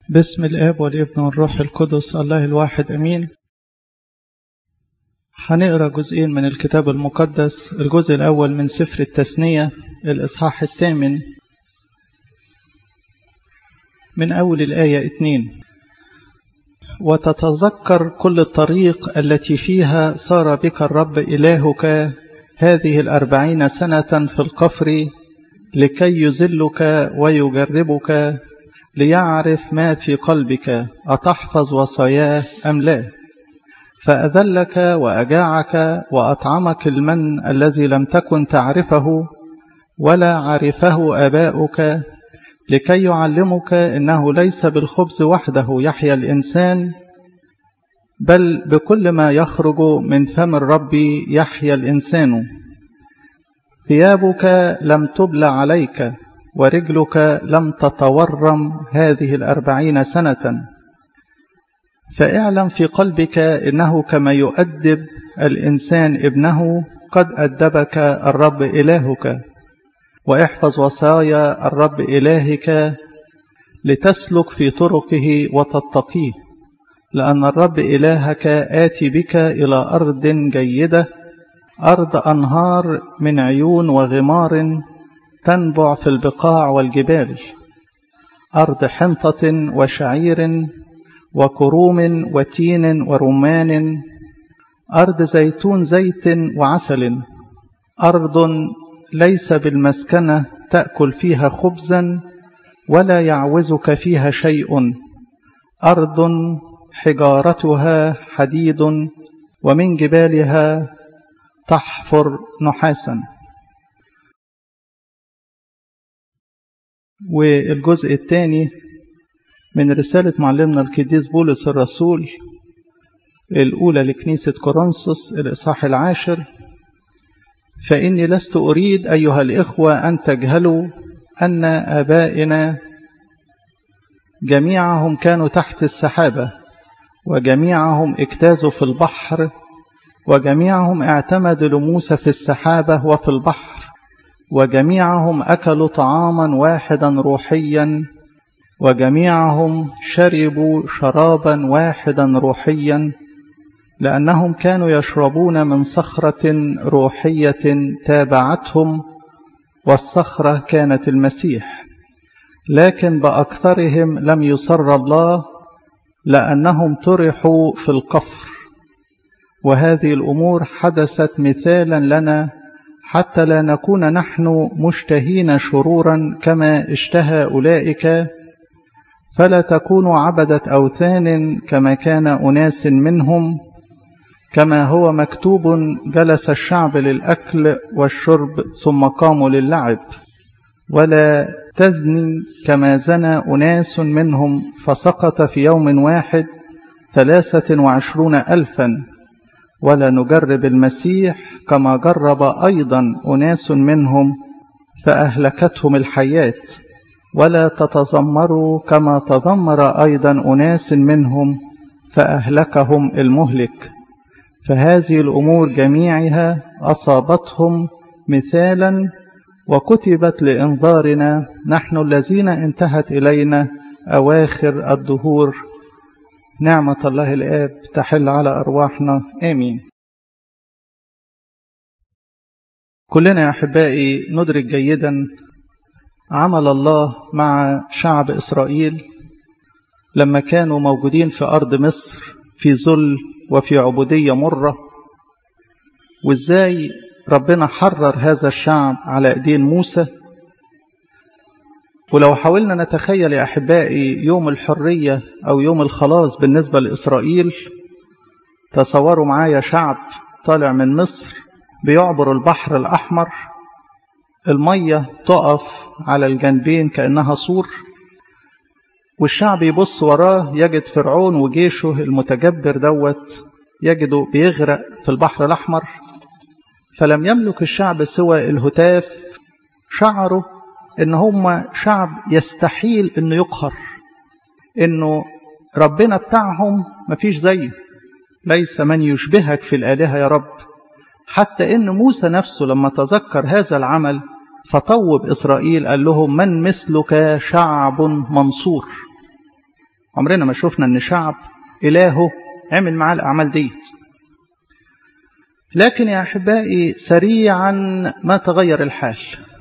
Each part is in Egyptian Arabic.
باسم الآب والابن والروح القدس الله الواحد أمين هنقرأ جزئين من الكتاب المقدس الجزء الأول من سفر التثنية الإصحاح الثامن من أول الآية اتنين وتتذكر كل الطريق التي فيها صار بك الرب إلهك هذه الأربعين سنة في القفر لكي يزلك ويجربك ليعرف ما في قلبك أتحفظ وصاياه أم لا فأذلك وأجاعك وأطعمك المن الذي لم تكن تعرفه ولا عرفه آباؤك لكي يعلمك إنه ليس بالخبز وحده يحيا الإنسان بل بكل ما يخرج من فم الرب يحيا الإنسان ثيابك لم تبلى عليك ورجلك لم تتورم هذه الأربعين سنة فاعلم في قلبك إنه كما يؤدب الإنسان ابنه قد أدبك الرب إلهك واحفظ وصايا الرب إلهك لتسلك في طرقه وتتقيه لأن الرب إلهك آتي بك إلى أرض جيدة أرض أنهار من عيون وغمار تنبع في البقاع والجبال أرض حنطة وشعير وكروم وتين ورمان أرض زيتون زيت وعسل أرض ليس بالمسكنة تأكل فيها خبزا ولا يعوزك فيها شيء أرض حجارتها حديد ومن جبالها تحفر نحاسا والجزء الثاني من رسالة معلمنا القديس بولس الرسول الأولى لكنيسة كورنثوس الإصحاح العاشر فإني لست أريد أيها الإخوة أن تجهلوا أن آبائنا جميعهم كانوا تحت السحابة وجميعهم اجتازوا في البحر وجميعهم اعتمدوا لموسى في السحابة وفي البحر وجميعهم أكلوا طعاما واحدا روحيا وجميعهم شربوا شرابا واحدا روحيا لأنهم كانوا يشربون من صخرة روحية تابعتهم والصخرة كانت المسيح لكن بأكثرهم لم يسر الله لأنهم طرحوا في القفر وهذه الأمور حدثت مثالا لنا حتى لا نكون نحن مشتهين شرورا كما اشتهى أولئك فلا تكونوا عبدة أوثان كما كان أناس منهم كما هو مكتوب جلس الشعب للأكل والشرب ثم قاموا للعب ولا تزني كما زنى أناس منهم فسقط في يوم واحد ثلاثة وعشرون ألفا ولا نجرب المسيح كما جرب أيضا أناس منهم فأهلكتهم الحياة ولا تتذمروا كما تذمر أيضا أناس منهم فأهلكهم المهلك فهذه الأمور جميعها أصابتهم مثالا وكتبت لإنذارنا نحن الذين انتهت إلينا أواخر الدهور نعمة الله الآب تحل على أرواحنا آمين كلنا يا أحبائي ندرك جيدا عمل الله مع شعب إسرائيل لما كانوا موجودين في أرض مصر في ذل وفي عبودية مرة وإزاي ربنا حرر هذا الشعب على أيدين موسى ولو حاولنا نتخيل يا أحبائي يوم الحرية أو يوم الخلاص بالنسبة لإسرائيل تصوروا معايا شعب طالع من مصر بيعبر البحر الأحمر المية تقف على الجنبين كأنها سور والشعب يبص وراه يجد فرعون وجيشه المتجبر دوت يجده بيغرق في البحر الأحمر فلم يملك الشعب سوى الهتاف شعروا ان هم شعب يستحيل انه يقهر انه ربنا بتاعهم مفيش زيه ليس من يشبهك في الآلهة يا رب حتى ان موسى نفسه لما تذكر هذا العمل فطوب إسرائيل قال لهم من مثلك شعب منصور عمرنا ما شفنا ان شعب إلهه عمل معاه الأعمال ديت لكن يا أحبائي سريعا ما تغير الحال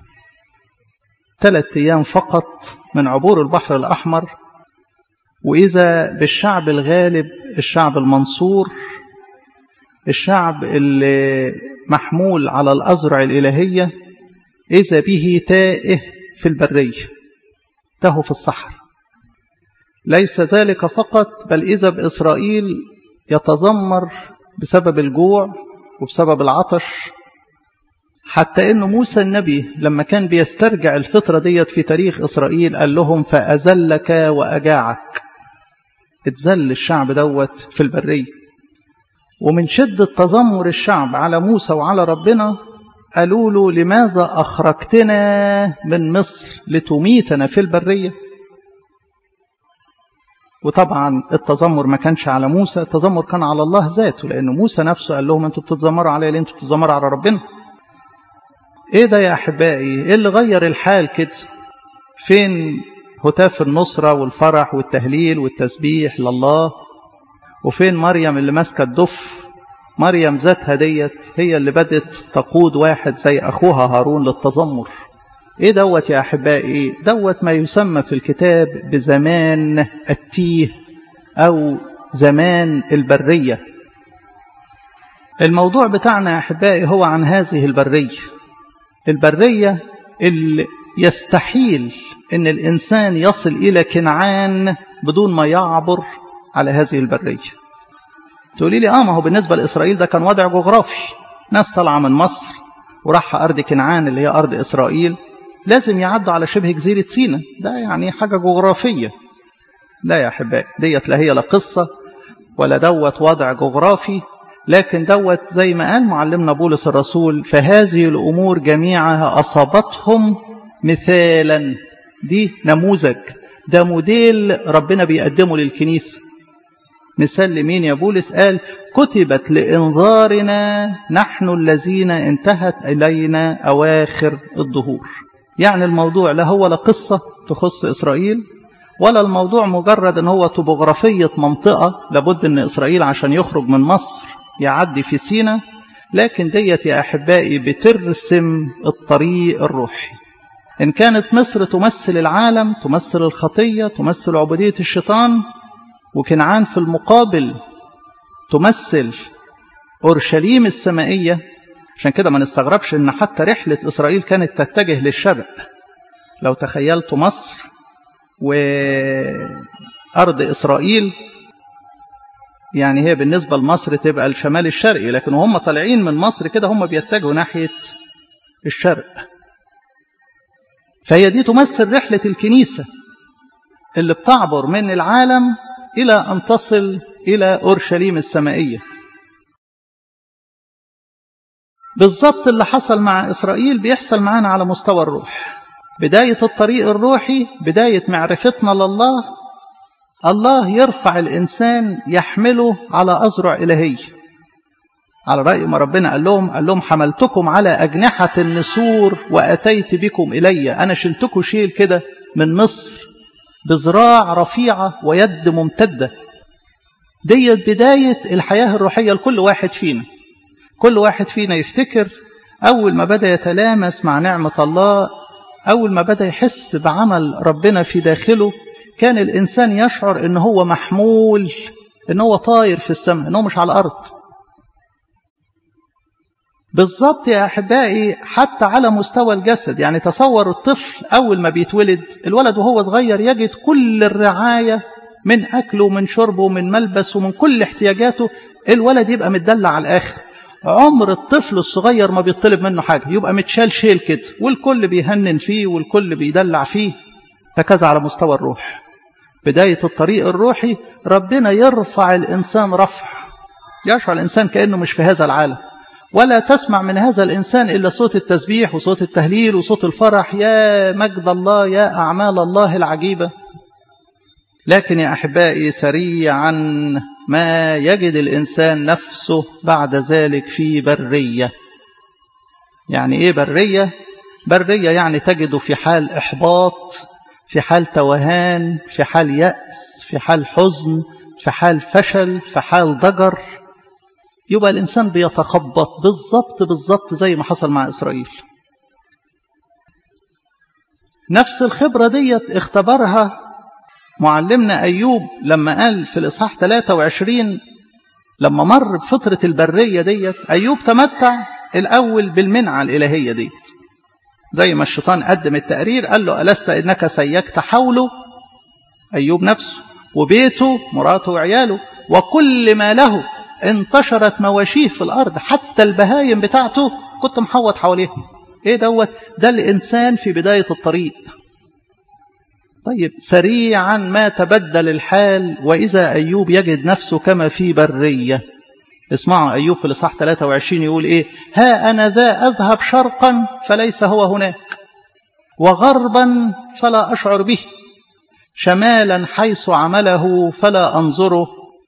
ثلاثة أيام فقط من عبور البحر الأحمر وإذا بالشعب الغالب الشعب المنصور الشعب اللي محمول على الأزرع الإلهية إذا به تائه في البرية تهو في الصحراء ليس ذلك فقط بل إذا بإسرائيل يتذمر بسبب الجوع وبسبب العطش حتى أن موسى النبي لما كان بيسترجع الفطرة ديت في تاريخ إسرائيل قال لهم فأزلك وأجاعك اتذل الشعب دوت في البرية ومن شدة تذمر الشعب على موسى وعلى ربنا قالوا له لماذا أخرجتنا من مصر لتميتنا في البرية وطبعا التذمر ما كانش على موسى التذمر كان على الله ذاته لأن موسى نفسه قال لهم أنتوا بتتذمروا عليا ليه أنتوا بتتذمروا على ربنا إيه ده يا أحبائي إيه اللي غير الحال كده فين هتاف النصرة والفرح والتهليل والتسبيح لله وفين مريم اللي ماسكة الدف مريم ذاتها ديت هي اللي بدت تقود واحد زي أخوها هارون للتذمر ايه دوت يا احبائي دوت ما يسمى في الكتاب بزمان التيه او زمان البريه الموضوع بتاعنا يا احبائي هو عن هذه البريه البريه اللي يستحيل ان الانسان يصل الى كنعان بدون ما يعبر على هذه البريه تقولي لي اه ما هو بالنسبه لاسرائيل ده كان وضع جغرافي ناس طالعه من مصر وراح ارض كنعان اللي هي ارض اسرائيل لازم يعدوا على شبه جزيرة سينا ده يعني حاجة جغرافية لا يا أحبائي ديت لا هي لا قصة ولا دوت وضع جغرافي لكن دوت زي ما قال معلمنا بولس الرسول فهذه الأمور جميعها أصابتهم مثالا دي نموذج ده موديل ربنا بيقدمه للكنيسة مثال لمين يا بولس قال كتبت لإنذارنا نحن الذين انتهت إلينا أواخر الظهور يعني الموضوع لا هو لا قصة تخص إسرائيل ولا الموضوع مجرد أن هو توبوغرافية منطقة لابد أن إسرائيل عشان يخرج من مصر يعدي في سينا لكن ديت يا أحبائي بترسم الطريق الروحي إن كانت مصر تمثل العالم تمثل الخطية تمثل عبودية الشيطان وكنعان في المقابل تمثل أورشليم السمائية عشان كده ما نستغربش ان حتى رحلة اسرائيل كانت تتجه للشرق لو تخيلت مصر وارض اسرائيل يعني هي بالنسبة لمصر تبقى الشمال الشرقي لكن هم طالعين من مصر كده هم بيتجهوا ناحية الشرق فهي دي تمثل رحلة الكنيسة اللي بتعبر من العالم إلى أن تصل إلى أورشليم السمائية بالظبط اللي حصل مع إسرائيل بيحصل معانا على مستوى الروح بداية الطريق الروحي بداية معرفتنا لله الله يرفع الإنسان يحمله على أزرع إلهية على رأي ما ربنا قال لهم قال لهم حملتكم على أجنحة النسور وأتيت بكم إلي أنا شلتكم شيل كده من مصر بذراع رفيعة ويد ممتدة ديت بداية الحياة الروحية لكل واحد فينا كل واحد فينا يفتكر أول ما بدأ يتلامس مع نعمة الله أول ما بدأ يحس بعمل ربنا في داخله كان الإنسان يشعر إن هو محمول إن هو طاير في السماء إن هو مش على الأرض بالظبط يا أحبائي حتى على مستوى الجسد يعني تصور الطفل أول ما بيتولد الولد وهو صغير يجد كل الرعاية من أكله ومن شربه ومن ملبسه ومن كل احتياجاته الولد يبقى متدلع على الآخر عمر الطفل الصغير ما بيطلب منه حاجة يبقى متشال شيل كده والكل بيهنن فيه والكل بيدلع فيه هكذا على مستوى الروح بداية الطريق الروحي ربنا يرفع الإنسان رفع يشعر الإنسان كأنه مش في هذا العالم ولا تسمع من هذا الإنسان إلا صوت التسبيح وصوت التهليل وصوت الفرح يا مجد الله يا أعمال الله العجيبة لكن يا أحبائي سريعا ما يجد الإنسان نفسه بعد ذلك في برية يعني إيه برية؟ برية يعني تجده في حال إحباط في حال توهان في حال يأس في حال حزن في حال فشل في حال ضجر يبقى الإنسان بيتخبط بالظبط بالظبط زي ما حصل مع إسرائيل نفس الخبرة ديت اختبرها معلمنا أيوب لما قال في الإصحاح 23 لما مر بفترة البرية ديت أيوب تمتع الأول بالمنعة الإلهية ديت زي ما الشيطان قدم التقرير قال له ألست إنك سيكت حوله أيوب نفسه وبيته مراته وعياله وكل ما له انتشرت مواشيه في الأرض حتى البهايم بتاعته كنت محوط حواليها ايه دوت ده الإنسان في بداية الطريق طيب سريعا ما تبدل الحال وإذا أيوب يجد نفسه كما في برية اسمعوا أيوب في الإصحاح 23 يقول إيه ها أنا ذا أذهب شرقا فليس هو هناك وغربا فلا أشعر به شمالا حيث عمله فلا أنظره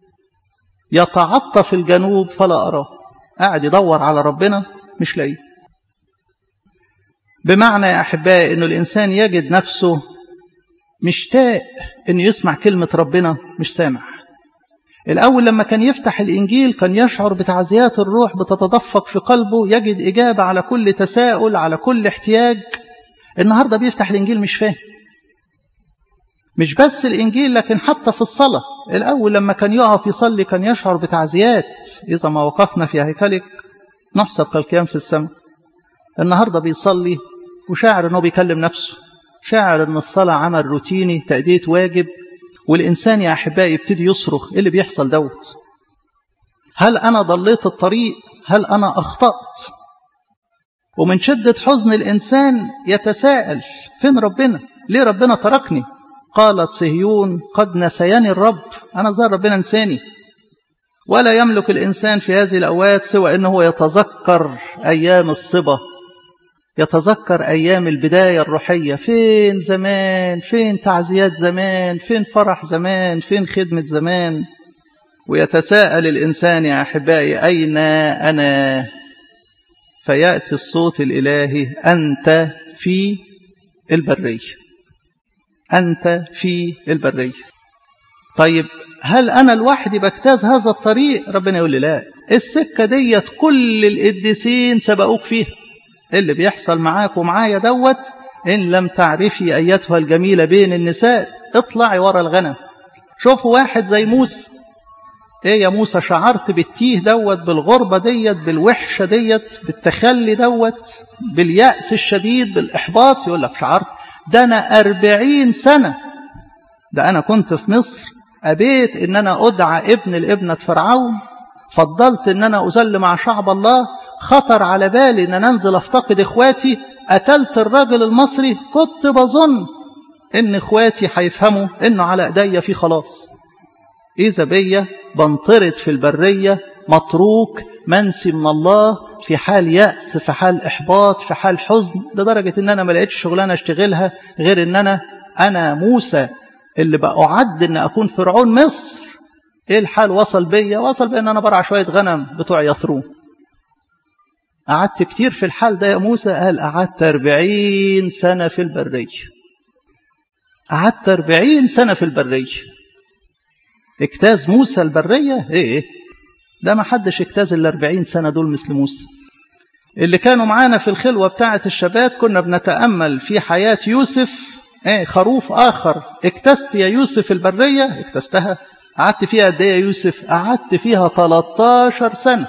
يتعطف الجنوب فلا أراه قاعد يدور على ربنا مش لاقيه بمعنى يا أحبائي أنه الإنسان يجد نفسه مشتاق أنه يسمع كلمة ربنا مش سامع الأول لما كان يفتح الإنجيل كان يشعر بتعزيات الروح بتتدفق في قلبه يجد إجابة على كل تساؤل على كل احتياج النهاردة بيفتح الإنجيل مش فاهم مش بس الإنجيل لكن حتى في الصلاة الأول لما كان يقف يصلي كان يشعر بتعزيات إذا ما وقفنا في هيكلك نحسب كالقيام في السماء النهاردة بيصلي وشاعر أنه بيكلم نفسه شاعر أن الصلاة عمل روتيني تأدية واجب والإنسان يا أحبائي يبتدي يصرخ إيه اللي بيحصل دوت هل أنا ضليت الطريق هل أنا أخطأت ومن شدة حزن الإنسان يتساءل فين ربنا ليه ربنا تركني قالت صهيون قد نسياني الرب أنا ظهر ربنا نساني ولا يملك الإنسان في هذه الأوقات سوى أنه يتذكر أيام الصبا يتذكر أيام البداية الروحية فين زمان فين تعزيات زمان فين فرح زمان فين خدمة زمان ويتساءل الإنسان يا أحبائي أين أنا فيأتي الصوت الإلهي أنت في البرية أنت في البرية طيب هل أنا لوحدي بجتاز هذا الطريق ربنا يقول لي لا السكة ديت كل القديسين سبقوك فيها اللي بيحصل معاك ومعايا دوت إن لم تعرفي أيتها الجميلة بين النساء اطلعي ورا الغنم شوفوا واحد زي موسى ايه يا موسى شعرت بالتيه دوت بالغربة ديت بالوحشة ديت بالتخلي دوت باليأس الشديد بالإحباط يقول لك شعرت ده أنا أربعين سنة ده أنا كنت في مصر أبيت إن أنا أدعى ابن لابنة فرعون فضلت إن أنا أذل مع شعب الله خطر على بالي إن أنا أنزل أفتقد إخواتي قتلت الراجل المصري كنت بظن إن إخواتي هيفهموا إنه على إيديا في خلاص إذا بيا بنطرد في البرية متروك منسي من الله في حال يأس في حال إحباط في حال حزن لدرجة إن أنا ما لقيتش شغلانة أشتغلها غير إن أنا أنا موسى اللي بقى أعد إن أكون فرعون مصر إيه الحال وصل بيا وصل بإن أنا برع شوية غنم بتوع يثرون قعدت كتير في الحال ده يا موسى قال قعدت أربعين سنة في البرية قعدت أربعين سنة في البرية اجتاز موسى البرية ايه ده ما حدش اجتاز الاربعين سنة دول مثل موسى اللي كانوا معانا في الخلوة بتاعة الشباب كنا بنتأمل في حياة يوسف ايه خروف آخر اكتست يا يوسف البرية اكتستها قعدت فيها قد ايه يا يوسف قعدت فيها 13 سنة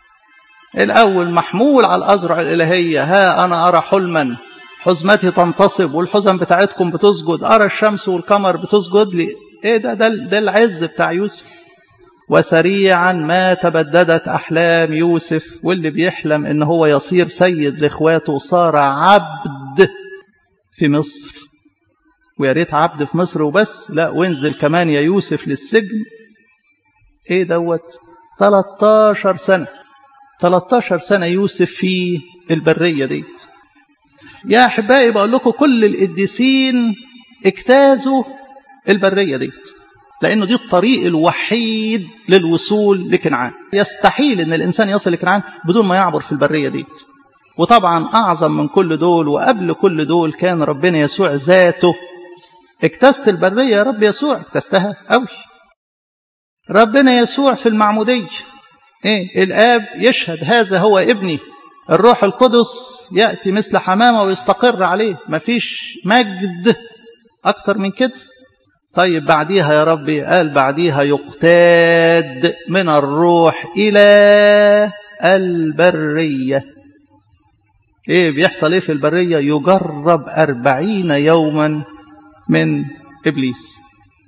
الأول محمول على الأزرع الإلهية ها أنا أرى حلما حزمتي تنتصب والحزم بتاعتكم بتسجد أرى الشمس والقمر بتسجد لي ايه ده ده, ده العز بتاع يوسف وسريعا ما تبددت احلام يوسف واللي بيحلم ان هو يصير سيد لاخواته صار عبد في مصر ويا ريت عبد في مصر وبس لا وانزل كمان يا يوسف للسجن ايه دوت 13 سنه 13 سنه يوسف في البريه ديت يا احبائي بقول لكم كل القديسين اجتازوا البرية ديت لأنه دي الطريق الوحيد للوصول لكنعان يستحيل أن الإنسان يصل لكنعان بدون ما يعبر في البرية ديت وطبعا أعظم من كل دول وقبل كل دول كان ربنا يسوع ذاته اكتست البرية يا رب يسوع اكتستها قوي ربنا يسوع في المعمودية ايه الآب يشهد هذا هو ابني الروح القدس يأتي مثل حمامة ويستقر عليه مفيش مجد أكتر من كده طيب بعديها يا ربي قال بعديها يقتاد من الروح إلى البرية ايه بيحصل ايه في البرية يجرب أربعين يوما من إبليس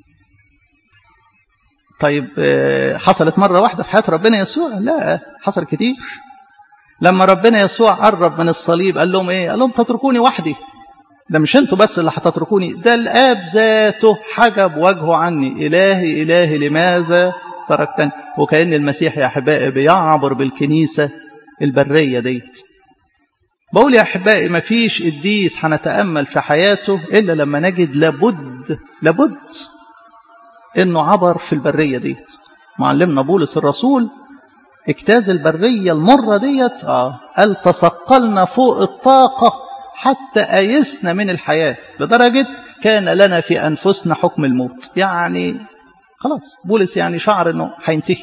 طيب حصلت مرة واحدة في حياة ربنا يسوع لا حصل كتير لما ربنا يسوع قرب من الصليب قال لهم ايه قال لهم تتركوني وحدي ده مش انتوا بس اللي هتتركوني ده الاب ذاته حجب وجهه عني الهي الهي لماذا تركتني وكأن المسيح يا احبائي بيعبر بالكنيسة البرية ديت بقول يا احبائي ما فيش قديس هنتامل في حياته الا لما نجد لابد لابد انه عبر في البريه ديت معلمنا بولس الرسول اجتاز البريه المره ديت اه قال تثقلنا فوق الطاقه حتى ايسنا من الحياه لدرجه كان لنا في انفسنا حكم الموت يعني خلاص بولس يعني شعر انه هينتهي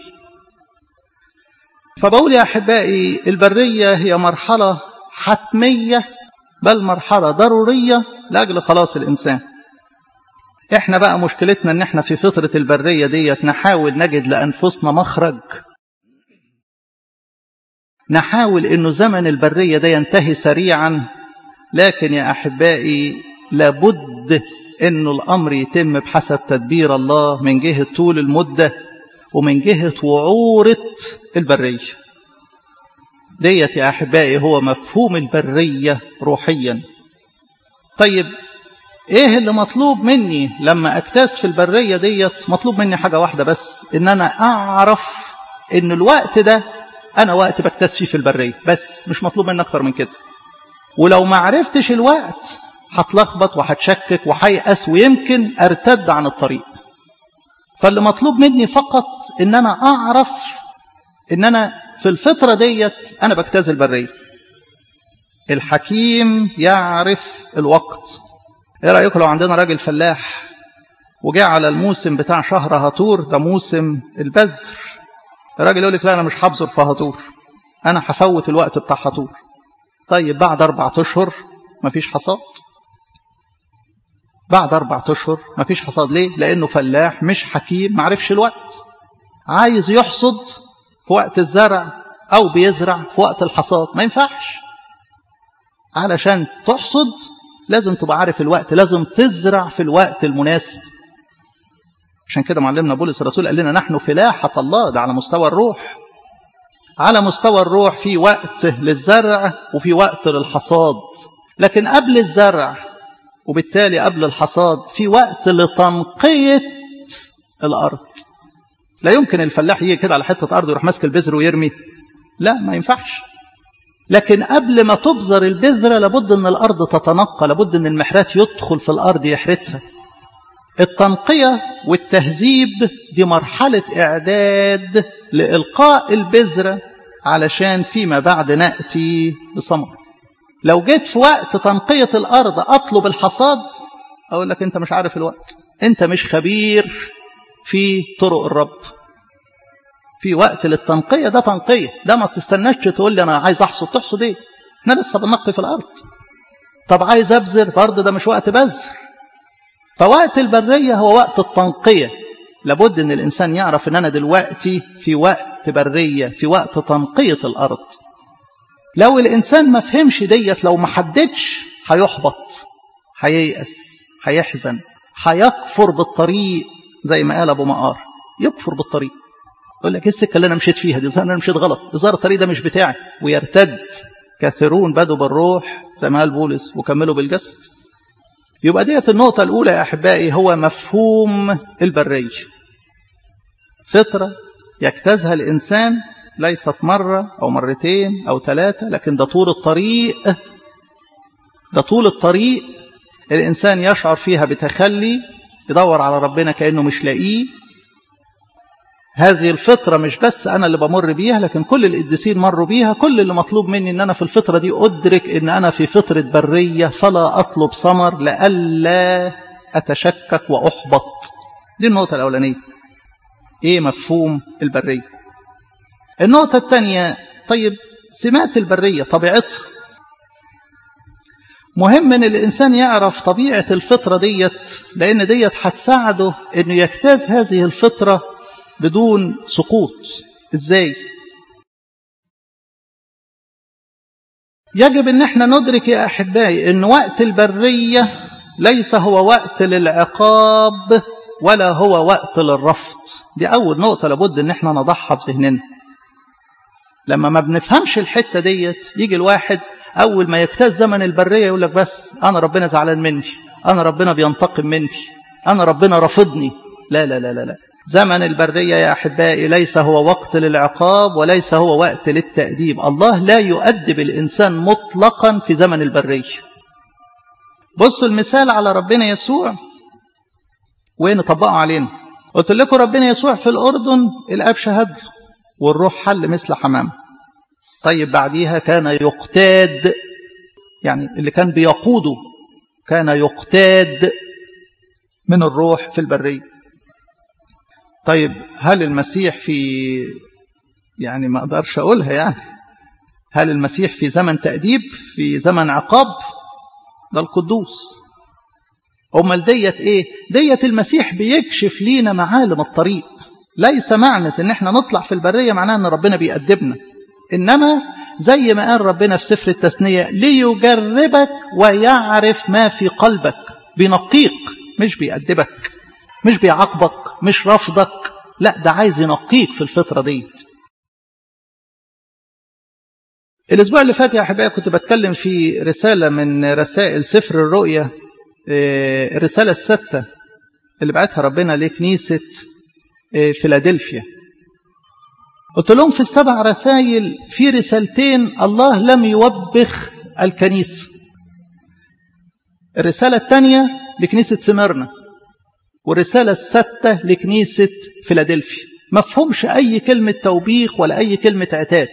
فبقول يا احبائي البريه هي مرحله حتميه بل مرحله ضروريه لاجل خلاص الانسان احنا بقى مشكلتنا ان احنا في فترة البرية ديت نحاول نجد لأنفسنا مخرج نحاول انه زمن البرية ده ينتهي سريعا لكن يا أحبائي لابد انه الأمر يتم بحسب تدبير الله من جهة طول المدة ومن جهة وعورة البرية ديت يا أحبائي هو مفهوم البرية روحيا طيب ايه اللي مطلوب مني لما اكتاز في البريه ديت مطلوب مني حاجه واحده بس ان انا اعرف ان الوقت ده انا وقت بكتاز فيه في البريه بس مش مطلوب مني اكتر من كده ولو ما عرفتش الوقت هتلخبط وهتشكك وهيأس ويمكن ارتد عن الطريق فاللي مطلوب مني فقط ان انا اعرف ان انا في الفتره ديت انا بجتاز البريه الحكيم يعرف الوقت ايه رايكم لو عندنا راجل فلاح وجاء على الموسم بتاع شهر هاتور ده موسم البذر الراجل يقول لك لا انا مش هبذر في هاتور انا هفوت الوقت بتاع هاتور طيب بعد اربع اشهر مفيش حصاد بعد اربع اشهر مفيش حصاد ليه لانه فلاح مش حكيم معرفش الوقت عايز يحصد في وقت الزرع او بيزرع في وقت الحصاد ما ينفعش علشان تحصد لازم تبقى عارف الوقت لازم تزرع في الوقت المناسب عشان كده معلمنا بولس الرسول قال لنا نحن فلاحة الله ده على مستوى الروح على مستوى الروح في وقت للزرع وفي وقت للحصاد لكن قبل الزرع وبالتالي قبل الحصاد في وقت لتنقية الأرض لا يمكن الفلاح يجي كده على حتة أرض يروح ماسك البذر ويرمي لا ما ينفعش لكن قبل ما تبذر البذرة لابد أن الأرض تتنقى لابد أن المحرات يدخل في الأرض يحرتها التنقية والتهذيب دي مرحلة إعداد لإلقاء البذرة علشان فيما بعد نأتي بثمر لو جيت في وقت تنقية الأرض أطلب الحصاد أقول لك أنت مش عارف الوقت أنت مش خبير في طرق الرب في وقت للتنقية ده تنقية ده ما تستناش تقول لي أنا عايز أحصد تحصد إيه احنا لسه بننقي في الأرض طب عايز أبذر برضه ده مش وقت بذر فوقت البرية هو وقت التنقية لابد ان الانسان يعرف ان انا دلوقتي في وقت برية في وقت تنقية الارض لو الانسان ما فهمش ديت لو ما حددش هيحبط هييأس هيحزن هيكفر بالطريق زي ما قال ابو مقار يكفر بالطريق يقول لك ايه السكه اللي انا مشيت فيها دي انا مشيت غلط ظهر الطريق ده مش بتاعي ويرتد كثيرون بدوا بالروح زي ما قال بولس وكملوا بالجسد يبقى ديت النقطة الأولى يا أحبائي هو مفهوم البرية فطرة يجتازها الإنسان ليست مرة أو مرتين أو ثلاثة لكن ده طول الطريق ده طول الطريق الإنسان يشعر فيها بتخلي يدور على ربنا كأنه مش لاقيه هذه الفطرة مش بس أنا اللي بمر بيها لكن كل القديسين مروا بيها كل اللي مطلوب مني أن أنا في الفطرة دي أدرك أن أنا في فطرة برية فلا أطلب ثمر لألا أتشكك وأحبط دي النقطة الأولانية إيه مفهوم البرية النقطة الثانية طيب سمات البرية طبيعتها مهم ان الانسان يعرف طبيعه الفطره ديت لان ديت هتساعده انه يجتاز هذه الفطره بدون سقوط ازاي يجب ان احنا ندرك يا احبائي ان وقت البريه ليس هو وقت للعقاب ولا هو وقت للرفض دي اول نقطه لابد ان احنا نضعها بذهننا لما ما بنفهمش الحته ديت يجي الواحد أول ما يجتاز زمن البرية يقول لك بس أنا ربنا زعلان مني أنا ربنا بينتقم مني أنا ربنا رافضني لا لا لا لا لا زمن البرية يا أحبائي ليس هو وقت للعقاب وليس هو وقت للتأديب الله لا يؤدب الإنسان مطلقا في زمن البرية بصوا المثال على ربنا يسوع ونطبقه علينا قلت لكم ربنا يسوع في الأردن الأب شهد له والروح حل مثل حمامه طيب بعديها كان يقتاد يعني اللي كان بيقوده كان يقتاد من الروح في البرية طيب هل المسيح في يعني ما أقدرش أقولها يعني هل المسيح في زمن تأديب في زمن عقاب ده القدوس أمال ديت إيه ديت المسيح بيكشف لينا معالم الطريق ليس معنى ان احنا نطلع في البرية معناه ان ربنا بيأدبنا إنما زي ما قال ربنا في سفر التثنية ليجربك ويعرف ما في قلبك بينقيك مش بيأدبك مش بيعاقبك مش رفضك لا ده عايز ينقيك في الفترة ديت الأسبوع اللي فات يا أحبائي كنت بتكلم في رسالة من رسائل سفر الرؤية الرسالة الستة اللي بعتها ربنا لكنيسة فيلادلفيا قلت لهم في السبع رسائل في رسالتين الله لم يوبخ الكنيسة الرسالة الثانية لكنيسة سمرنا والرسالة الستة لكنيسة فيلادلفيا ما فهمش أي كلمة توبيخ ولا أي كلمة عتاب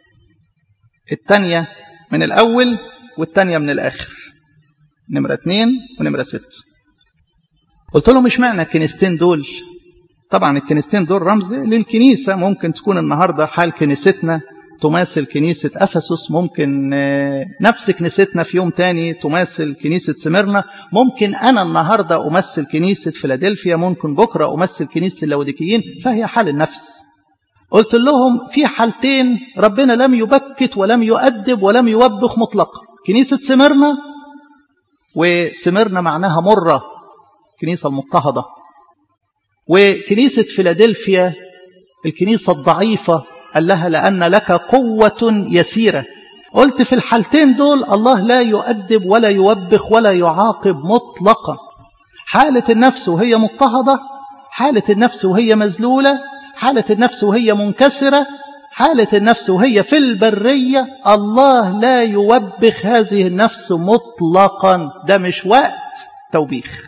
الثانية من الأول والثانية من الآخر نمرة اثنين ونمرة ست قلت لهم مش معنى الكنيستين دول طبعا الكنيستين دول رمز للكنيسة ممكن تكون النهاردة حال كنيستنا تماثل كنيسة أفسس ممكن نفس كنيستنا في يوم تاني تماثل كنيسة سمرنا ممكن أنا النهاردة أمثل كنيسة فيلادلفيا ممكن بكرة أمثل كنيسة اللوديكيين فهي حال النفس قلت لهم في حالتين ربنا لم يبكت ولم يؤدب ولم يوبخ مطلقا كنيسة سمرنا وسمرنا معناها مرة كنيسة المضطهدة وكنيسة فيلادلفيا الكنيسة الضعيفة قال لها لأن لك قوة يسيرة قلت في الحالتين دول الله لا يؤدب ولا يوبخ ولا يعاقب مطلقا حالة النفس وهي مضطهدة حالة النفس وهي مذلولة حالة النفس وهي منكسرة حالة النفس وهي في البرية الله لا يوبخ هذه النفس مطلقا ده مش وقت توبيخ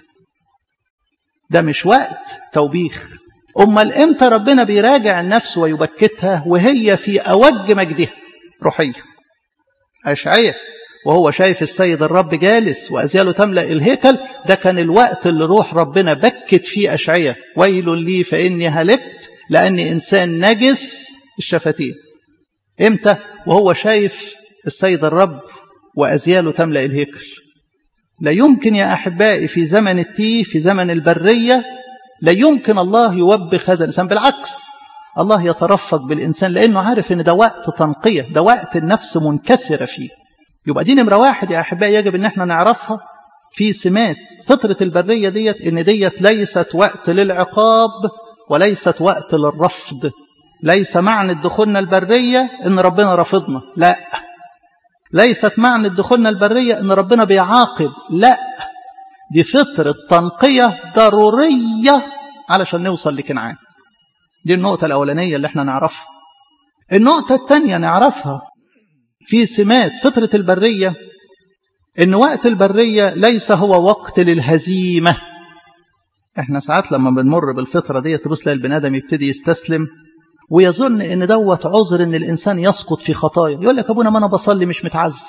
ده مش وقت توبيخ أمال إمتى ربنا بيراجع النفس ويبكتها وهي في أوج مجدها روحية أشعية وهو شايف السيد الرب جالس وأزياله تملأ الهيكل ده كان الوقت اللي روح ربنا بكت فيه أشعية ويل لي فإني هلكت لأني إنسان نجس الشفتين إمتى وهو شايف السيد الرب وأزياله تملأ الهيكل لا يمكن يا أحبائي في زمن التيه في زمن البرية لا يمكن الله يوبخ هذا الإنسان بالعكس الله يترفق بالإنسان لأنه عارف أن ده وقت تنقية ده وقت النفس منكسرة فيه يبقى دي نمرة واحد يا أحبائي يجب أن احنا نعرفها في سمات فطرة البرية ديت أن ديت ليست وقت للعقاب وليست وقت للرفض ليس معنى دخولنا البرية أن ربنا رفضنا لا ليست معنى دخولنا البرية أن ربنا بيعاقب لا دي فطرة تنقية ضرورية علشان نوصل لكنعان دي النقطة الأولانية اللي احنا نعرفها النقطة الثانية نعرفها في سمات فطرة البرية ان وقت البرية ليس هو وقت للهزيمة احنا ساعات لما بنمر بالفطرة دي تبص تلاقي البني ادم يبتدي يستسلم ويظن ان دوت عذر ان الانسان يسقط في خطايا يقول لك ابونا ما انا بصلي مش متعزي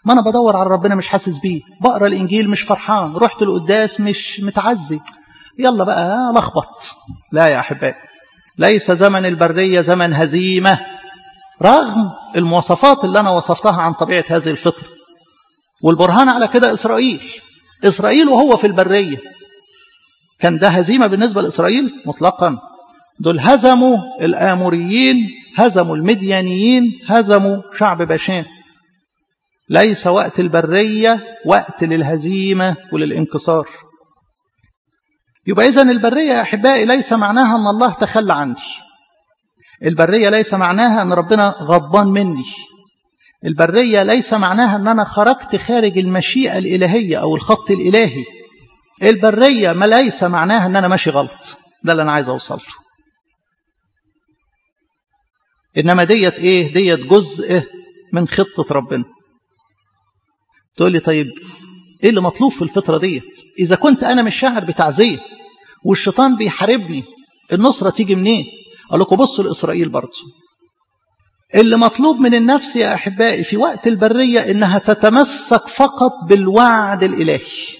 ما انا بدور على ربنا مش حاسس بيه بقرا الانجيل مش فرحان رحت القداس مش متعزي يلا بقى لخبط لا يا احبائي ليس زمن البريه زمن هزيمه رغم المواصفات اللي انا وصفتها عن طبيعه هذه الفطره والبرهان على كده اسرائيل اسرائيل وهو في البريه كان ده هزيمه بالنسبه لاسرائيل مطلقا دول هزموا الاموريين هزموا المديانيين هزموا شعب باشان ليس وقت البريه وقت للهزيمه وللانكسار يبقى اذا البريه يا احبائي ليس معناها ان الله تخلى عني البريه ليس معناها ان ربنا غضبان مني البريه ليس معناها ان انا خرجت خارج المشيئه الالهيه او الخط الالهي البريه ما ليس معناها ان انا ماشي غلط ده اللي انا عايز اوصل له انما ديت ايه ديت جزء من خطه ربنا تقول لي طيب ايه اللي مطلوب في الفتره ديت اذا كنت انا مش شاعر بتعزيه والشيطان بيحاربني النصره تيجي منين اقول لكم بصوا لاسرائيل برضه اللي مطلوب من النفس يا احبائي في وقت البريه انها تتمسك فقط بالوعد الالهي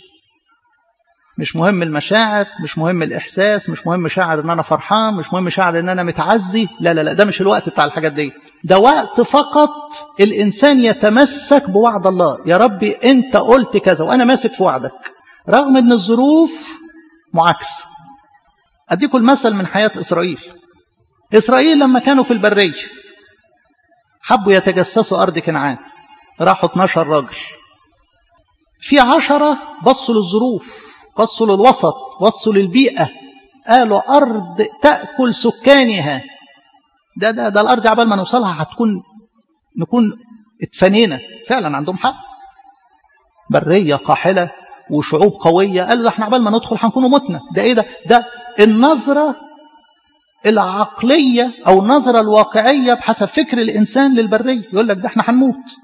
مش مهم المشاعر مش مهم الإحساس مش مهم شاعر إن أنا فرحان مش مهم شاعر إن أنا متعزي لا لا لا ده مش الوقت بتاع الحاجات دي ده وقت فقط الإنسان يتمسك بوعد الله يا ربي أنت قلت كذا وأنا ماسك في وعدك رغم أن الظروف معاكسة أديكم المثل من حياة إسرائيل إسرائيل لما كانوا في البرية حبوا يتجسسوا أرض كنعان راحوا 12 راجل في عشرة بصوا للظروف بصوا للوسط بصوا للبيئة قالوا أرض تأكل سكانها ده ده ده الأرض عبال ما نوصلها هتكون نكون اتفنينا فعلا عندهم حق برية قاحلة وشعوب قوية قالوا ده احنا عبال ما ندخل هنكونوا متنا ده ايه ده ده النظرة العقلية أو النظرة الواقعية بحسب فكر الإنسان للبرية يقول لك ده احنا هنموت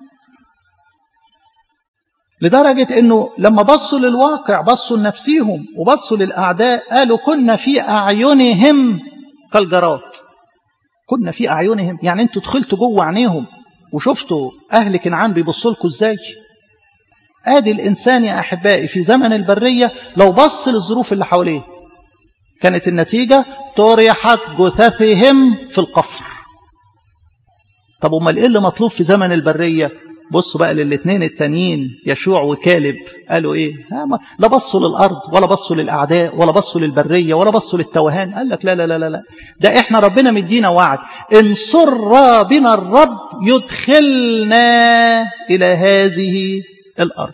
لدرجة أنه لما بصوا للواقع بصوا لنفسيهم وبصوا للأعداء قالوا كنا في أعينهم كالجراد كنا في أعينهم يعني أنتوا دخلتوا جوه عينيهم وشفتوا أهل كنعان بيبصوا لكم إزاي آدي الإنسان يا أحبائي في زمن البرية لو بص للظروف اللي حواليه كانت النتيجة طرحت جثثهم في القفر طب امال ايه اللي مطلوب في زمن البريه بصوا بقى للاثنين التانيين يشوع وكالب قالوا ايه لا بصوا للارض ولا بصوا للاعداء ولا بصوا للبريه ولا بصوا للتوهان قال لك لا لا لا لا ده احنا ربنا مدينا وعد ان سر بنا الرب يدخلنا الى هذه الارض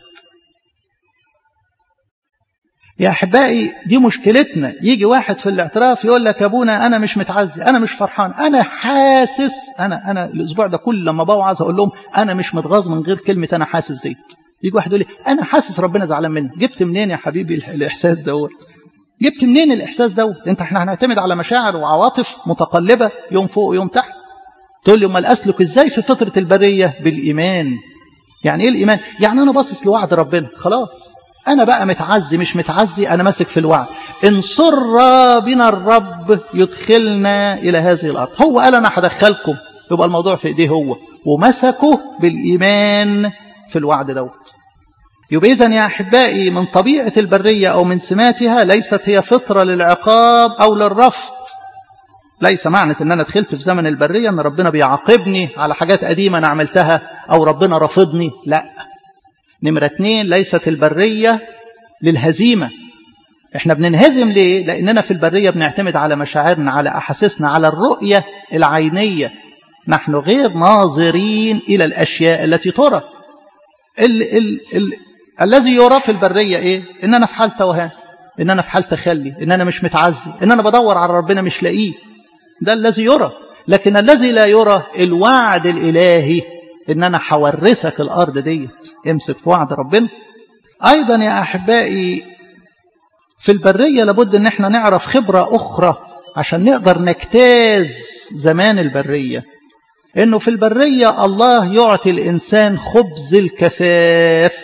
يا احبائي دي مشكلتنا يجي واحد في الاعتراف يقول لك يا ابونا انا مش متعزي انا مش فرحان انا حاسس انا انا الاسبوع ده كل لما بوعظ اقول لهم انا مش متغاظ من غير كلمه انا حاسس زيت يجي واحد يقول لي انا حاسس ربنا زعلان مني جبت منين يا حبيبي الاحساس دوت جبت منين الاحساس دوت انت احنا هنعتمد على مشاعر وعواطف متقلبه يوم فوق ويوم تحت تقول لي امال اسلك ازاي في فتره البريه بالايمان يعني ايه الايمان يعني انا باصص لوعد ربنا خلاص أنا بقى متعزي مش متعزي أنا ماسك في الوعد إن سر بنا الرب يدخلنا إلى هذه الأرض هو قال أنا هدخلكم يبقى الموضوع في إيديه هو ومسكه بالإيمان في الوعد دوت يبقى إذن يا أحبائي من طبيعة البرية أو من سماتها ليست هي فطرة للعقاب أو للرفض ليس معنى ان انا دخلت في زمن البريه ان ربنا بيعاقبني على حاجات قديمه انا عملتها او ربنا رافضني لا نمرة اتنين ليست البرية للهزيمة احنا بننهزم ليه لاننا في البرية بنعتمد على مشاعرنا على احاسيسنا على الرؤية العينية نحن غير ناظرين الى الاشياء التي ترى ال ال ال الذي يرى في البرية ايه ان انا في حال توهان ان انا في حال تخلي ان انا مش متعزي ان انا بدور على ربنا مش لاقيه ده الذي يرى لكن الذي لا يرى الوعد الالهي ان انا هورثك الارض ديت امسك في وعد ربنا ايضا يا احبائي في البريه لابد ان احنا نعرف خبره اخرى عشان نقدر نجتاز زمان البريه انه في البريه الله يعطي الانسان خبز الكفاف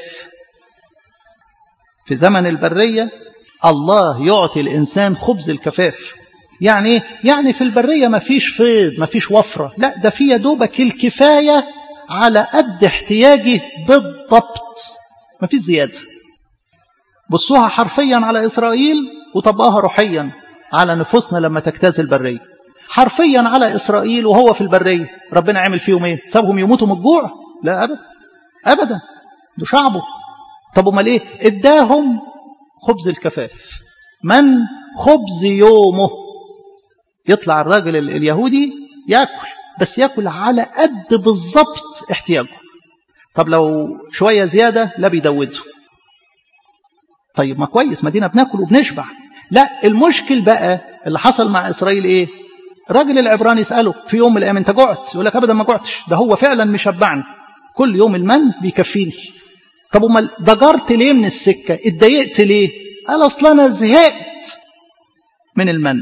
في زمن البريه الله يعطي الانسان خبز الكفاف يعني ايه يعني في البريه ما فيش فيض ما فيش وفره لا ده في يا دوبك الكفايه على قد احتياجي بالضبط مفيش زيادة بصوها حرفيا على إسرائيل وطبقها روحيا على نفوسنا لما تجتاز البرية حرفيا على إسرائيل وهو في البرية ربنا عمل فيهم ايه سابهم يموتوا من الجوع لا أبدا أبدا ده شعبه طب امال ايه اداهم خبز الكفاف من خبز يومه يطلع الراجل اليهودي ياكل بس ياكل على قد بالظبط احتياجه طب لو شوية زيادة لا بيدوده طيب ما كويس ما دينا بناكل وبنشبع لا المشكل بقى اللي حصل مع إسرائيل إيه الراجل العبراني يسأله في يوم من الأيام أنت جعت يقول لك أبدا ما جعتش ده هو فعلا مشبعني كل يوم المن بيكفيني طب امال ضجرت ليه من السكة اتضايقت ليه قال أصل أنا زهقت من المن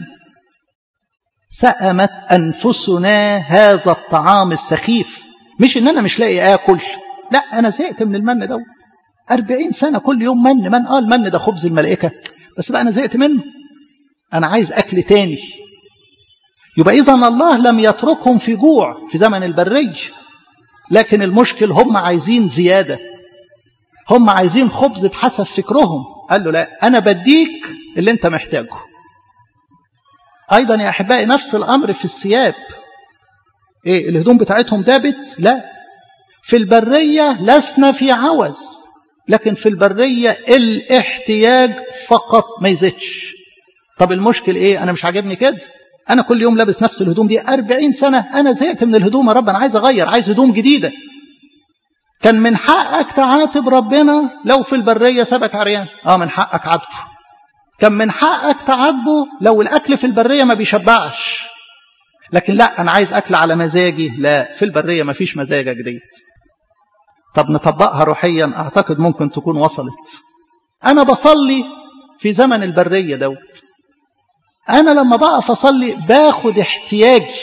سأمت أنفسنا هذا الطعام السخيف مش إن أنا مش لاقي آكل لا أنا زهقت من المن ده أربعين سنة كل يوم من من قال المن ده خبز الملائكة بس بقى أنا زهقت منه أنا عايز أكل تاني يبقى إذا الله لم يتركهم في جوع في زمن البرية لكن المشكل هم عايزين زيادة هم عايزين خبز بحسب فكرهم قال له لا أنا بديك اللي أنت محتاجه أيضا يا أحبائي نفس الأمر في الثياب إيه الهدوم بتاعتهم دابت لا في البرية لسنا في عوز لكن في البرية الاحتياج فقط ما يزيدش طب المشكل إيه أنا مش عاجبني كده أنا كل يوم لابس نفس الهدوم دي أربعين سنة أنا زهقت من الهدوم يا رب أنا عايز أغير عايز هدوم جديدة كان من حقك تعاتب ربنا لو في البرية سابك عريان اه من حقك عاتبه كان من حقك تعاتبه لو الأكل في البرية ما بيشبعش لكن لا أنا عايز أكل على مزاجي لا في البرية ما فيش مزاجك ديت طب نطبقها روحيا أعتقد ممكن تكون وصلت أنا بصلي في زمن البرية دوت أنا لما بقف أصلي باخد احتياجي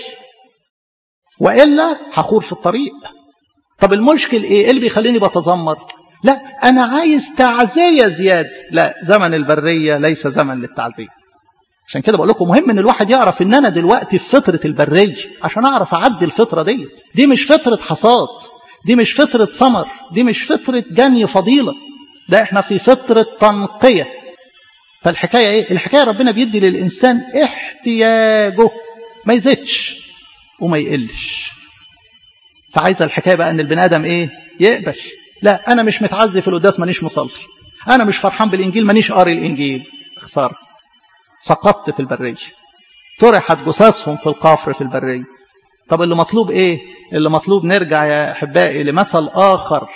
وإلا هخور في الطريق طب المشكل إيه؟ إيه اللي بيخليني بتذمر؟ لا أنا عايز تعزية زيادة لا زمن البرية ليس زمن للتعزية عشان كده بقول لكم مهم ان الواحد يعرف ان انا دلوقتي في فتره البريه عشان اعرف اعدي الفتره ديت دي مش فتره حصاد دي مش فتره ثمر دي مش فتره جني فضيله ده احنا في فتره تنقيه فالحكايه ايه الحكايه ربنا بيدي للانسان احتياجه ما يزيدش وما يقلش فعايزه الحكايه بقى ان البني ادم ايه يقبل لا انا مش متعزي في القداس مانيش مصلي انا مش فرحان بالانجيل مانيش قاري الانجيل خساره سقطت في البرية طرحت جثثهم في القفر في البرية طب اللي مطلوب ايه اللي مطلوب نرجع يا احبائي لمثل اخر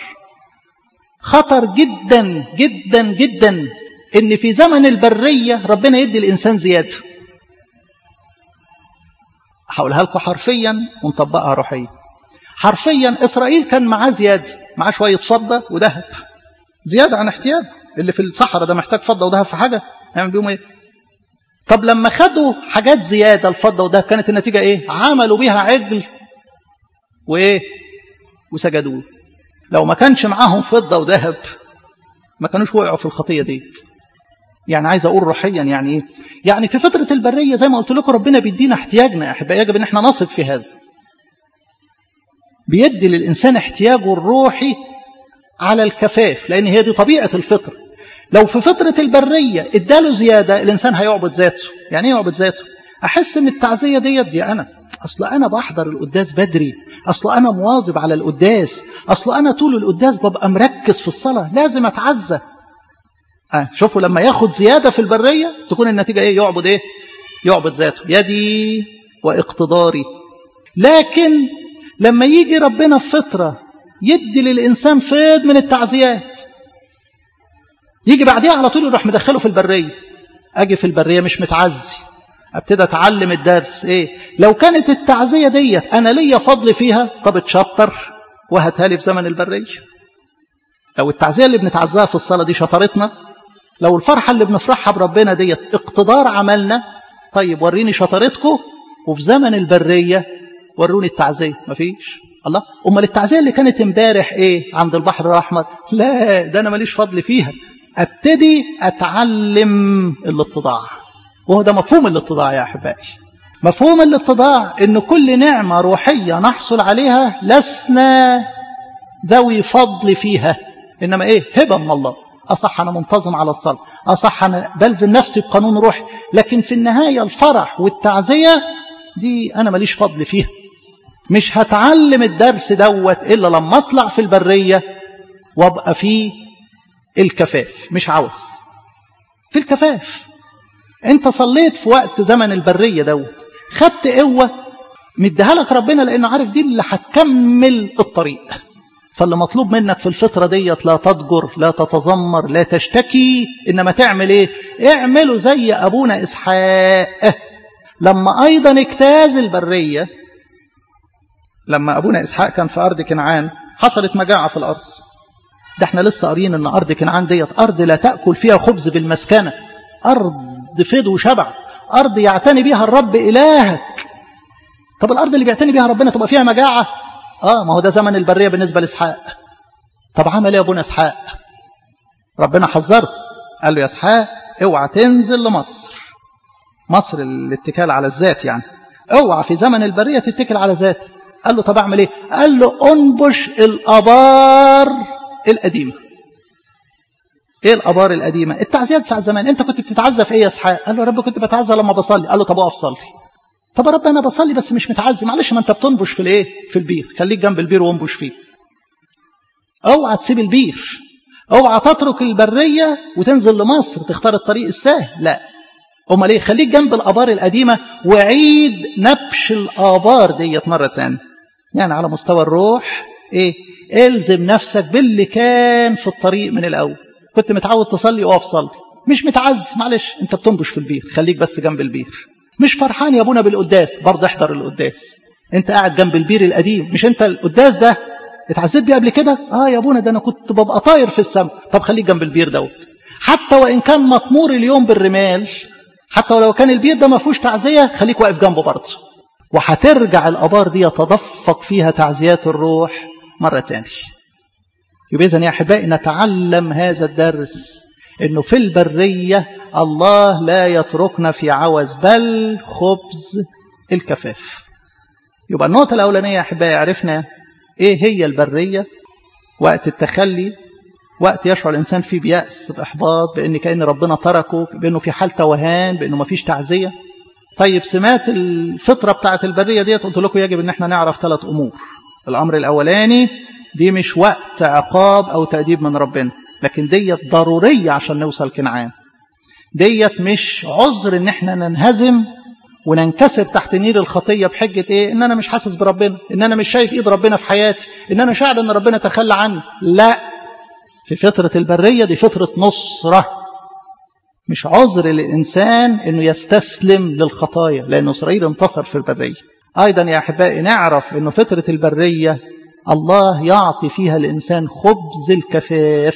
خطر جدا جدا جدا ان في زمن البرية ربنا يدي الانسان زيادة هقولها لكم حرفيا ونطبقها روحيا حرفيا اسرائيل كان معاه زيادة معاه شوية فضة وذهب زيادة عن احتياج اللي في الصحراء ده محتاج فضة وذهب في حاجة يعمل بيهم ايه طب لما خدوا حاجات زيادة الفضة وده كانت النتيجة ايه عملوا بيها عجل وايه وسجدوه لو ما كانش معاهم فضة وذهب ما كانوش وقعوا في الخطية ديت يعني عايز اقول روحيا يعني ايه يعني في فترة البرية زي ما قلت لكم ربنا بيدينا احتياجنا يا احبائي يجب ان احنا نثق في هذا بيدي للانسان احتياجه الروحي على الكفاف لان هي دي طبيعة الفطر لو في فترة البرية اداله زيادة الإنسان هيعبد ذاته يعني ايه يعبد ذاته أحس أن التعزية ديت دي أنا أصل أنا بحضر القداس بدري أصل أنا مواظب على القداس أصل أنا طول القداس ببقى مركز في الصلاة لازم أتعزى أه شوفوا لما ياخد زيادة في البرية تكون النتيجة إيه يعبد إيه يعبد ذاته يدي واقتداري لكن لما يجي ربنا في فترة يدي للإنسان فيض من التعزيات يجي بعديها على طول يروح مدخله في البرية أجي في البرية مش متعزي ابتدى اتعلم الدرس ايه لو كانت التعزية ديت انا ليا فضل فيها طب اتشطر وهاتها لي في زمن البرية لو التعزية اللي بنتعزاها في الصلاة دي شطرتنا لو الفرحة اللي بنفرحها بربنا ديت اقتدار عملنا طيب وريني شطارتكم وفي زمن البرية وروني التعزية مفيش الله امال التعزية اللي كانت امبارح ايه عند البحر الاحمر لا ده انا ماليش فضل فيها ابتدي اتعلم الاتضاع وهو ده مفهوم الاتضاع يا احبائي مفهوم الاتضاع ان كل نعمه روحيه نحصل عليها لسنا ذوي فضل فيها إنما إيه هبة من الله أصح أنا منتظم على الصلاة أصح أنا بلزم نفسي بقانون روحي لكن في النهاية الفرح والتعزية دي أنا ماليش فضل فيها مش هتعلم الدرس دوت إلا لما أطلع في البرية وابقى في الكفاف مش عاوز في الكفاف انت صليت في وقت زمن البرية دوت خدت قوة مديها لك ربنا لأنه عارف دي اللي هتكمل الطريق فاللي مطلوب منك في الفترة ديت لا تضجر لا تتذمر لا تشتكي إنما تعمل إيه اعملوا زي أبونا إسحاق لما أيضا اجتاز البرية لما أبونا إسحاق كان في أرض كنعان حصلت مجاعة في الأرض ده احنا لسه قاريين ان ارض كنعان ديت ارض لا تاكل فيها خبز بالمسكنه ارض فض وشبع ارض يعتني بها الرب الهك طب الارض اللي بيعتني بها ربنا تبقى فيها مجاعه اه ما هو ده زمن البريه بالنسبه لاسحاق طب عمل ايه ابونا اسحاق ربنا حذره قال له يا اسحاق اوعى تنزل لمصر مصر الاتكال على الذات يعني اوعى في زمن البريه تتكل على ذاتك قال له طب اعمل ايه قال له انبش الابار القديمه ايه الابار القديمه التعزيات بتاع زمان انت كنت بتتعزى في ايه يا اسحاق قال له يا رب كنت بتعزى لما بصلي قال له طب اقف صلي طب يا رب انا بصلي بس مش متعزي معلش ما انت بتنبش في الايه في البير خليك جنب البير وانبش فيه اوعى تسيب البير اوعى تترك البريه وتنزل لمصر تختار الطريق السهل لا امال ايه خليك جنب الابار القديمه وعيد نبش الابار ديت مره ثانيه يعني على مستوى الروح ايه الزم نفسك باللي كان في الطريق من الاول كنت متعود تصلي اقف صلي مش متعز معلش انت بتنبش في البير خليك بس جنب البير مش فرحان يا ابونا بالقداس برضه احضر القداس انت قاعد جنب البير القديم مش انت القداس ده اتعزيت بيه قبل كده اه يا ابونا ده انا كنت ببقى طاير في السماء طب خليك جنب البير دوت حتى وان كان مطمور اليوم بالرمال حتى ولو كان البير ده ما فيهوش تعزيه خليك واقف جنبه برضه وهترجع الابار دي يتدفق فيها تعزيات الروح مره ثانيه يبقى اذا يا احبائي نتعلم هذا الدرس انه في البريه الله لا يتركنا في عوز بل خبز الكفاف يبقى النقطه الاولانيه يا احبائي عرفنا ايه هي البريه وقت التخلي وقت يشعر الانسان فيه بياس باحباط بان كان ربنا تركه بانه في حال توهان بانه ما فيش تعزيه طيب سمات الفطره بتاعه البريه ديت قلت لكم يجب ان احنا نعرف ثلاث امور الامر الاولاني دي مش وقت عقاب او تاديب من ربنا لكن ديت ضروريه عشان نوصل كنعان ديت مش عذر ان احنا ننهزم وننكسر تحت نير الخطيه بحجه ايه ان انا مش حاسس بربنا ان انا مش شايف ايد ربنا في حياتي ان انا شاعر ان ربنا تخلى عني لا في فتره البريه دي فتره نصره مش عذر للانسان انه يستسلم للخطايا لان اسرائيل انتصر في البريه ايضا يا احبائي نعرف انه فتره البريه الله يعطي فيها الانسان خبز الكفاف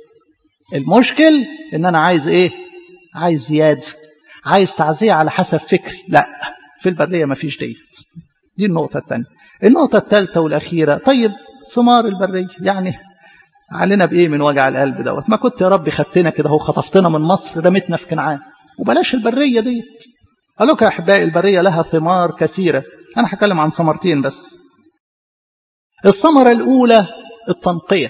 المشكل ان انا عايز ايه عايز زياده عايز تعزيه على حسب فكري لا في البريه ما فيش ديت دي النقطه الثانيه النقطه الثالثه والاخيره طيب ثمار البريه يعني علينا بايه من وجع القلب دوت ما كنت يا رب خدتنا كده هو خطفتنا من مصر رمتنا في كنعان وبلاش البريه ديت قال لك يا احبائي البريه لها ثمار كثيره انا هتكلم عن ثمرتين بس الثمره الاولى التنقيه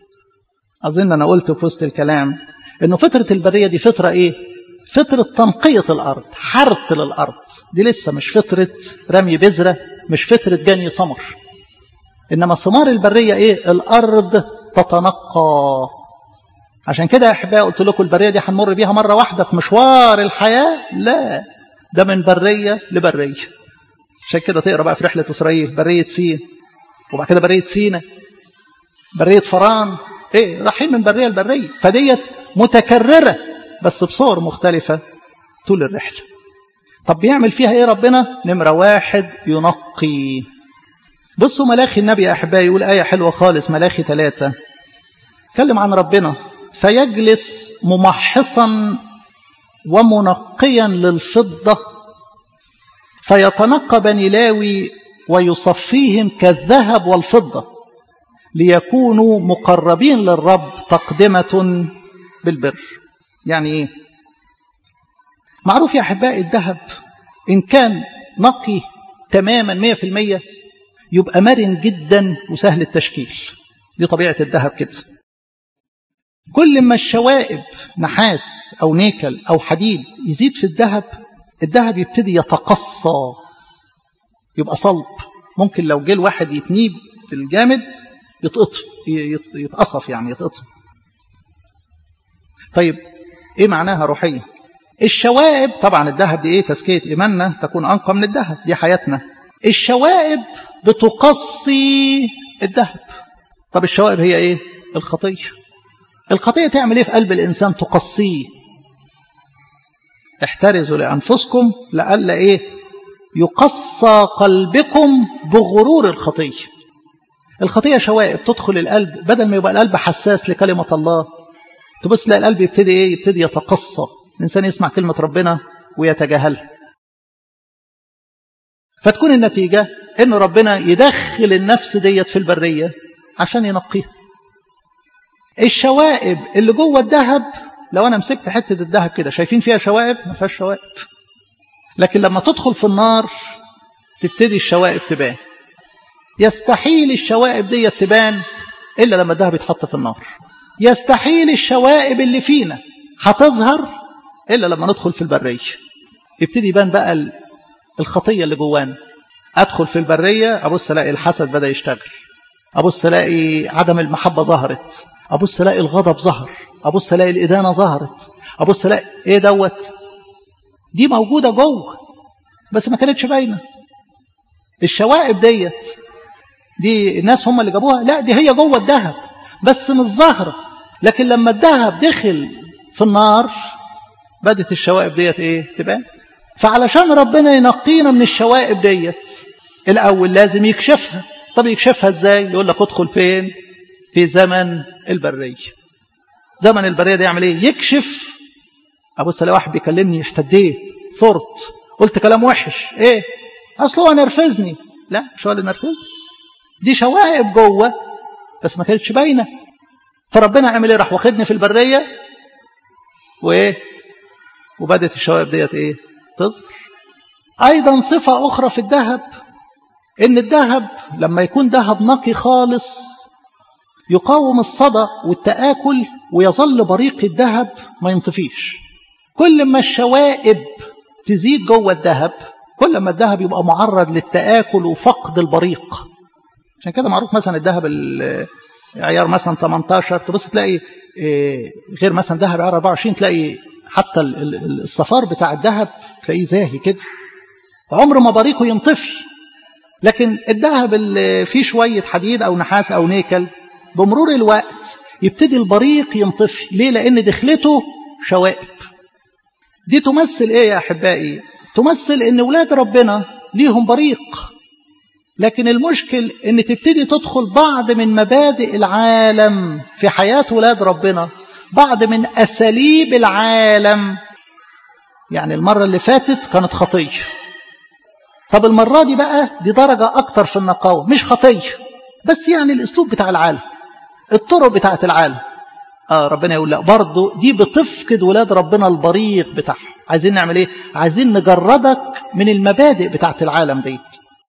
اظن انا قلت في وسط الكلام انه فتره البريه دي فتره ايه فتره تنقيه الارض حرث للارض دي لسه مش فتره رمي بذره مش فتره جني ثمر انما ثمار البريه ايه الارض تتنقى عشان كده يا احبائي قلت لكم البريه دي هنمر بيها مره واحده في مشوار الحياه لا ده من بريه لبريه عشان كده تقرا بقى في رحله اسرائيل بريه سين وبعد كده بريه سينا بريه فران ايه رايحين من بريه لبريه فديت متكرره بس بصور مختلفه طول الرحله طب بيعمل فيها ايه ربنا نمره واحد ينقي بصوا ملاخي النبي يا احبائي يقول ايه حلوه خالص ملاخي ثلاثه اتكلم عن ربنا فيجلس ممحصا ومنقيا للفضه فيتنقى بني لاوي ويصفيهم كالذهب والفضه ليكونوا مقربين للرب تقدمه بالبر يعني ايه معروف يا احبائي الذهب ان كان نقي تماما 100% يبقى مرن جدا وسهل التشكيل دي طبيعة الذهب كده كل ما الشوائب نحاس أو نيكل أو حديد يزيد في الذهب الذهب يبتدي يتقصى يبقى صلب ممكن لو جه الواحد يتنيب بالجامد يتقطف يتقصف يعني يتقطف طيب ايه معناها روحيا الشوائب طبعا الذهب دي ايه تزكيه ايماننا تكون انقى من الذهب دي حياتنا الشوائب بتقصي الذهب طب الشوائب هي ايه الخطيه الخطيه تعمل ايه في قلب الانسان تقصيه احترزوا لانفسكم لئلا ايه يقصى قلبكم بغرور الخطيه الخطيه شوائب تدخل القلب بدل ما يبقى القلب حساس لكلمه الله تبص تلاقي القلب يبتدي ايه يبتدي يتقصى الانسان يسمع كلمه ربنا ويتجاهلها فتكون النتيجه ان ربنا يدخل النفس ديت في البريه عشان ينقيها الشوائب اللي جوه الذهب لو انا مسكت حته الذهب كده شايفين فيها شوائب ما فيهاش شوائب لكن لما تدخل في النار تبتدي الشوائب تبان يستحيل الشوائب دي تبان الا لما الذهب يتحط في النار يستحيل الشوائب اللي فينا هتظهر الا لما ندخل في البريه يبتدي يبان بقى الخطيه اللي جوانا ادخل في البريه ابص الاقي الحسد بدا يشتغل ابص الاقي عدم المحبه ظهرت ابص الاقي الغضب ظهر ابص الاقي الادانه ظهرت ابص الاقي ايه دوت دي موجوده جوه بس ما كانتش باينه الشوائب ديت دي الناس هم اللي جابوها لا دي هي جوه الذهب بس مش ظاهره لكن لما الذهب دخل في النار بدت الشوائب ديت ايه تبان فعلشان ربنا ينقينا من الشوائب ديت الاول لازم يكشفها طب يكشفها ازاي يقول لك ادخل فين في زمن البريه زمن البريه ده يعمل ايه يكشف ابص الاقي واحد بيكلمني احتديت ثرت قلت كلام وحش ايه اصل هو نرفزني لا مش هو اللي نرفزني دي شوائب جوه بس ما كانتش باينه فربنا عمل ايه راح واخدني في البريه وايه وبدت الشوائب ديت ايه تظهر ايضا صفه اخرى في الذهب ان الذهب لما يكون ذهب نقي خالص يقاوم الصدى والتآكل ويظل بريق الذهب ما ينطفيش كل ما الشوائب تزيد جوه الذهب كل ما الذهب يبقى معرض للتآكل وفقد البريق عشان كده معروف مثلا الذهب عيار مثلا 18 تبص تلاقي غير مثلا ذهب عيار 24 تلاقي حتى الصفار بتاع الذهب تلاقيه زاهي كده عمر ما بريقه ينطفي لكن الذهب اللي فيه شوية حديد أو نحاس أو نيكل بمرور الوقت يبتدي البريق ينطفي ليه لأن دخلته شوائب دي تمثل إيه يا أحبائي تمثل إن ولاد ربنا ليهم بريق لكن المشكل إن تبتدي تدخل بعض من مبادئ العالم في حياة ولاد ربنا بعض من أساليب العالم يعني المرة اللي فاتت كانت خطية طب المرة دي بقى دي درجة أكتر في النقاوة مش خطية بس يعني الأسلوب بتاع العالم الطرق بتاعت العالم آه ربنا يقول لا برضه دي بتفقد ولاد ربنا البريق بتاعهم عايزين نعمل ايه عايزين نجردك من المبادئ بتاعت العالم ديت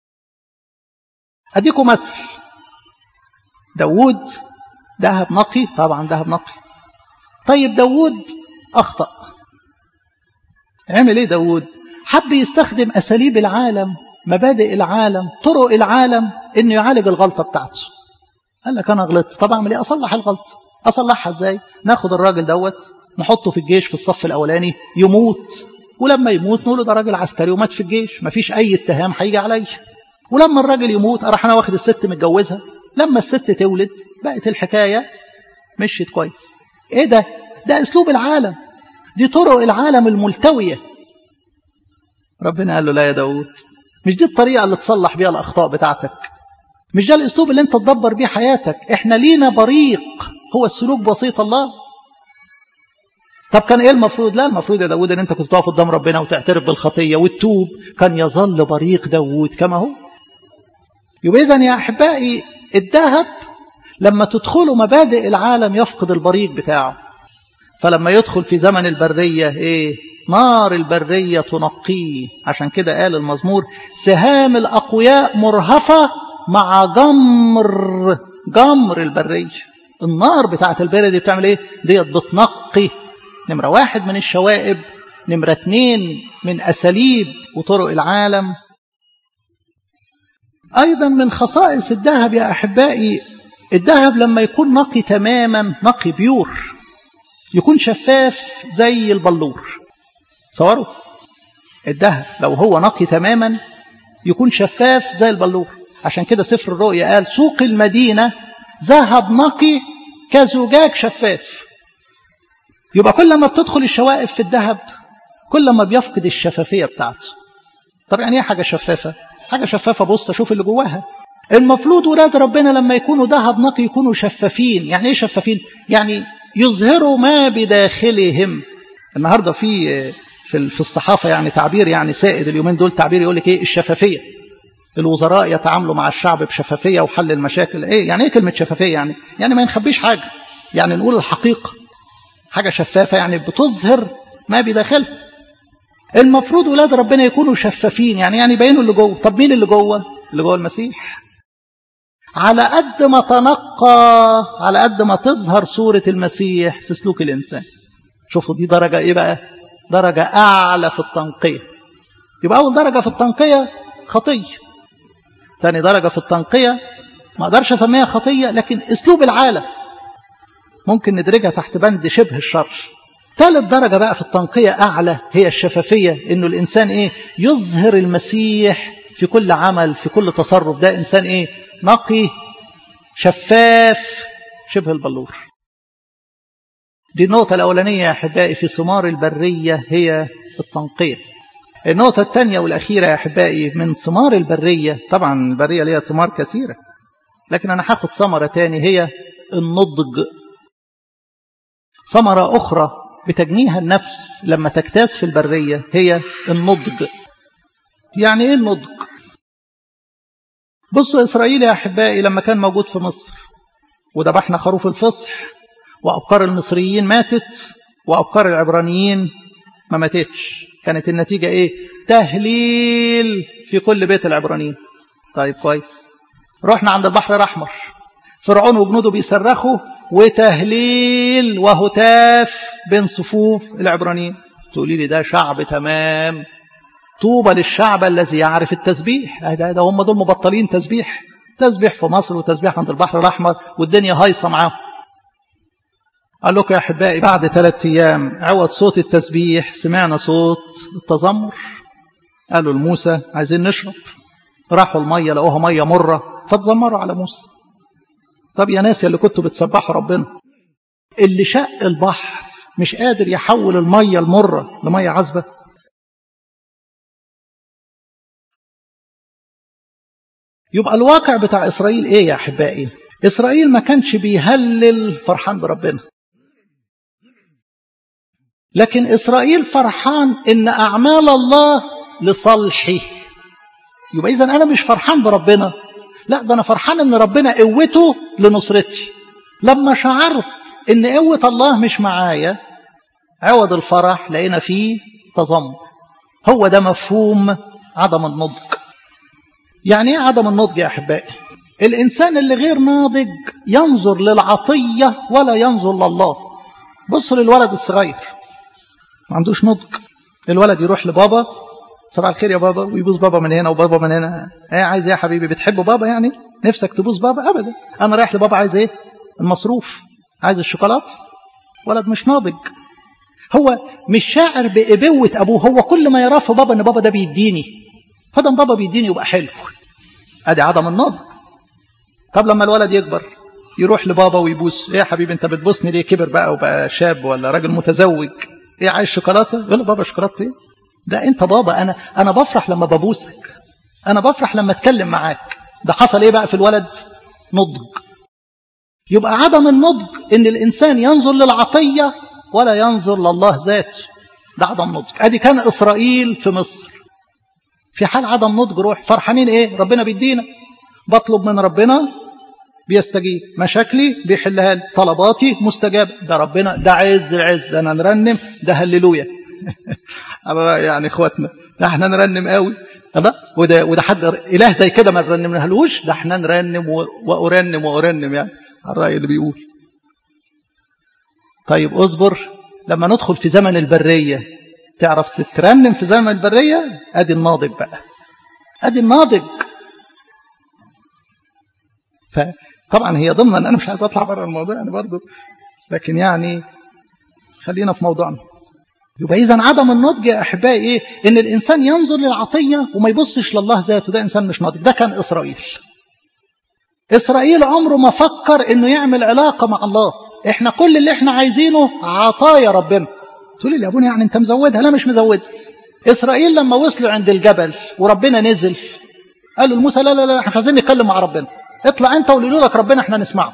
اديكم مثل داوود ذهب نقي طبعا ذهب نقي طيب داوود اخطأ عمل ايه داوود حب يستخدم أساليب العالم مبادئ العالم طرق العالم إنه يعالج الغلطة بتاعته قال لك أنا غلطت طب أعمل إيه أصلح الغلطة أصلحها إزاي ناخد الراجل دوت نحطه في الجيش في الصف الأولاني يموت ولما يموت نقول ده راجل عسكري ومات في الجيش مفيش أي اتهام هيجي عليا ولما الراجل يموت أروح أنا واخد الست متجوزها لما الست تولد بقت الحكاية مشيت كويس إيه ده ده أسلوب العالم دي طرق العالم الملتوية ربنا قال له لا يا داود مش دي الطريقة اللي تصلح بيها الأخطاء بتاعتك مش ده الأسلوب اللي أنت تدبر بيه حياتك إحنا لينا بريق هو السلوك بسيط الله طب كان إيه المفروض لا المفروض يا داود أن أنت كنت تقف قدام ربنا وتعترف بالخطية وتتوب كان يظل بريق داود كما هو يبقى إذن يا أحبائي الذهب لما تدخلوا مبادئ العالم يفقد البريق بتاعه فلما يدخل في زمن البرية إيه نار البرية تنقيه عشان كده قال المزمور سهام الأقوياء مرهفة مع جمر جمر البرية النار بتاعة البرية دي بتعمل ايه ديت بتنقي نمرة واحد من الشوائب نمرة اتنين من أساليب وطرق العالم أيضا من خصائص الذهب يا أحبائي الذهب لما يكون نقي تماما نقي بيور يكون شفاف زي البلور تصوروا الذهب لو هو نقي تماما يكون شفاف زي البلور عشان كده سفر الرؤيا قال سوق المدينة ذهب نقي كزجاج شفاف يبقى كل ما بتدخل الشوائب في الذهب كل ما بيفقد الشفافية بتاعته طب يعني ايه حاجة شفافة حاجة شفافة بص اشوف اللي جواها المفروض ولاد ربنا لما يكونوا ذهب نقي يكونوا شفافين يعني ايه شفافين يعني يظهروا ما بداخلهم النهارده في في في الصحافه يعني تعبير يعني سائد اليومين دول تعبير يقول لك ايه الشفافيه الوزراء يتعاملوا مع الشعب بشفافيه وحل المشاكل ايه يعني ايه كلمه شفافيه يعني يعني ما نخبيش حاجه يعني نقول الحقيقه حاجه شفافه يعني بتظهر ما بداخلها المفروض ولاد ربنا يكونوا شفافين يعني يعني يبينوا اللي جوه طب مين اللي جوه اللي جوه المسيح على قد ما تنقى على قد ما تظهر صورة المسيح في سلوك الإنسان شوفوا دي درجة إيه بقى درجة أعلى في التنقية يبقى أول درجة في التنقية خطية ثاني درجة في التنقية ما أقدرش أسميها خطية لكن أسلوب العالم ممكن ندرجها تحت بند شبه الشر ثالث درجة بقى في التنقية أعلى هي الشفافية إنه الإنسان إيه يظهر المسيح في كل عمل في كل تصرف ده إنسان إيه نقي شفاف شبه البلور دي النقطة الأولانية يا أحبائي في ثمار البرية هي التنقية النقطة الثانية والأخيرة يا أحبائي من ثمار البرية طبعا البرية ليها ثمار كثيرة لكن أنا هاخد ثمرة تاني هي النضج ثمرة أخرى بتجنيها النفس لما تجتاز في البرية هي النضج يعني إيه النضج بصوا إسرائيل يا أحبائي لما كان موجود في مصر وذبحنا خروف الفصح وأبكار المصريين ماتت وأبكار العبرانيين ما ماتتش كانت النتيجة إيه تهليل في كل بيت العبرانيين طيب كويس رحنا عند البحر الأحمر فرعون وجنوده بيصرخوا وتهليل وهتاف بين صفوف العبرانيين تقولي لي ده شعب تمام طوبى للشعب الذي يعرف التسبيح ده, ده هم دول مبطلين تسبيح تسبيح في مصر وتسبيح عند البحر الأحمر والدنيا هايصة معاهم قال لكم يا أحبائي بعد ثلاثة أيام عوض صوت التسبيح سمعنا صوت التذمر قالوا لموسى عايزين نشرب راحوا المية لقوها مية مرة فتذمروا على موسى طب يا ناس اللي كنتوا بتسبحوا ربنا اللي شق البحر مش قادر يحول المية المرة لمية عذبة يبقى الواقع بتاع إسرائيل إيه يا أحبائي إسرائيل ما كانش بيهلل فرحان بربنا لكن إسرائيل فرحان إن أعمال الله لصالحه يبقى إذا أنا مش فرحان بربنا لا ده أنا فرحان إن ربنا قوته لنصرتي لما شعرت إن قوة الله مش معايا عوض الفرح لقينا فيه تذمر هو ده مفهوم عدم النضج يعني ايه عدم النضج يا احبائي الانسان اللي غير ناضج ينظر للعطيه ولا ينظر لله بصوا للولد الصغير ما عندوش نضج الولد يروح لبابا صباح الخير يا بابا ويبوس بابا من هنا وبابا من هنا ايه عايز ايه يا حبيبي بتحب بابا يعني نفسك تبوس بابا ابدا انا رايح لبابا عايز ايه المصروف عايز الشوكولاته ولد مش ناضج هو مش شاعر بابوه ابوه هو كل ما يراه في بابا ان بابا ده بيديني فدام بابا بيديني يبقى حلو ادي عدم النضج طب لما الولد يكبر يروح لبابا ويبوس ايه يا حبيبي انت بتبوسني ليه كبر بقى وبقى شاب ولا راجل متزوج ايه عايز شوكولاته يقول له بابا شوكولاته ايه ده انت بابا انا انا بفرح لما ببوسك انا بفرح لما اتكلم معاك ده حصل ايه بقى في الولد نضج يبقى عدم النضج ان الانسان ينظر للعطيه ولا ينظر لله ذاته ده عدم نضج ادي كان اسرائيل في مصر في حال عدم نضج روح فرحانين ايه ربنا بيدينا بطلب من ربنا بيستجيب مشاكلي بيحلها لي طلباتي مستجاب ده ربنا ده عز العز ده انا نرنم ده هللويا على يعني اخواتنا ده احنا نرنم قوي الله وده وده حد اله زي كده ما نرنمهالوش ده احنا نرنم وارنم وارنم يعني على الراي اللي بيقول طيب اصبر لما ندخل في زمن البريه تعرف تترنم في زمن البريه ادي الناضج بقى ادي الناضج فطبعا هي ضمن انا مش عايز اطلع بره الموضوع يعني برضو لكن يعني خلينا في موضوعنا يبقى اذا عدم النضج يا احبائي ايه ان الانسان ينظر للعطيه وما يبصش لله ذاته ده انسان مش ناضج ده كان اسرائيل اسرائيل عمره ما فكر انه يعمل علاقه مع الله احنا كل اللي احنا عايزينه عطايا ربنا تقول لي يا ابونا يعني انت مزودها لا مش مزودها اسرائيل لما وصلوا عند الجبل وربنا نزل قالوا لموسى لا لا لا احنا مش عايزين نتكلم مع ربنا اطلع انت وقولوا لك ربنا احنا نسمعه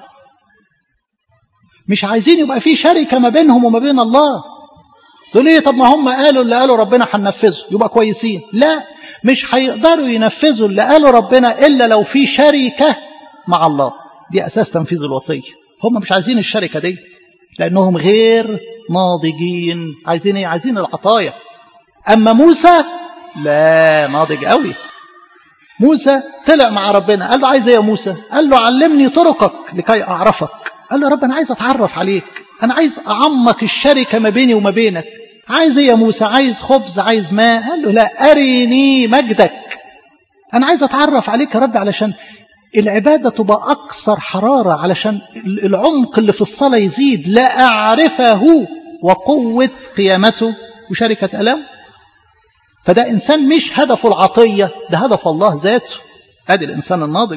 مش عايزين يبقى في شركه ما بينهم وما بين الله تقول ايه طب ما هم قالوا اللي قالوا ربنا هننفذه يبقى كويسين لا مش هيقدروا ينفذوا اللي قالوا ربنا الا لو في شركه مع الله دي اساس تنفيذ الوصيه هم مش عايزين الشركه دي لانهم غير ناضجين عايزين ايه عايزين العطايا اما موسى لا ناضج قوي موسى طلع مع ربنا قال له عايز ايه يا موسى قال له علمني طرقك لكي اعرفك قال له يا رب انا عايز اتعرف عليك انا عايز اعمق الشركه ما بيني وما بينك عايز ايه يا موسى عايز خبز عايز ماء قال له لا ارني مجدك انا عايز اتعرف عليك يا رب علشان العباده تبقى اكثر حراره علشان العمق اللي في الصلاه يزيد لا اعرفه وقوه قيامته وشركه الام فده انسان مش هدفه العطيه ده هدف الله ذاته ادي الانسان الناضج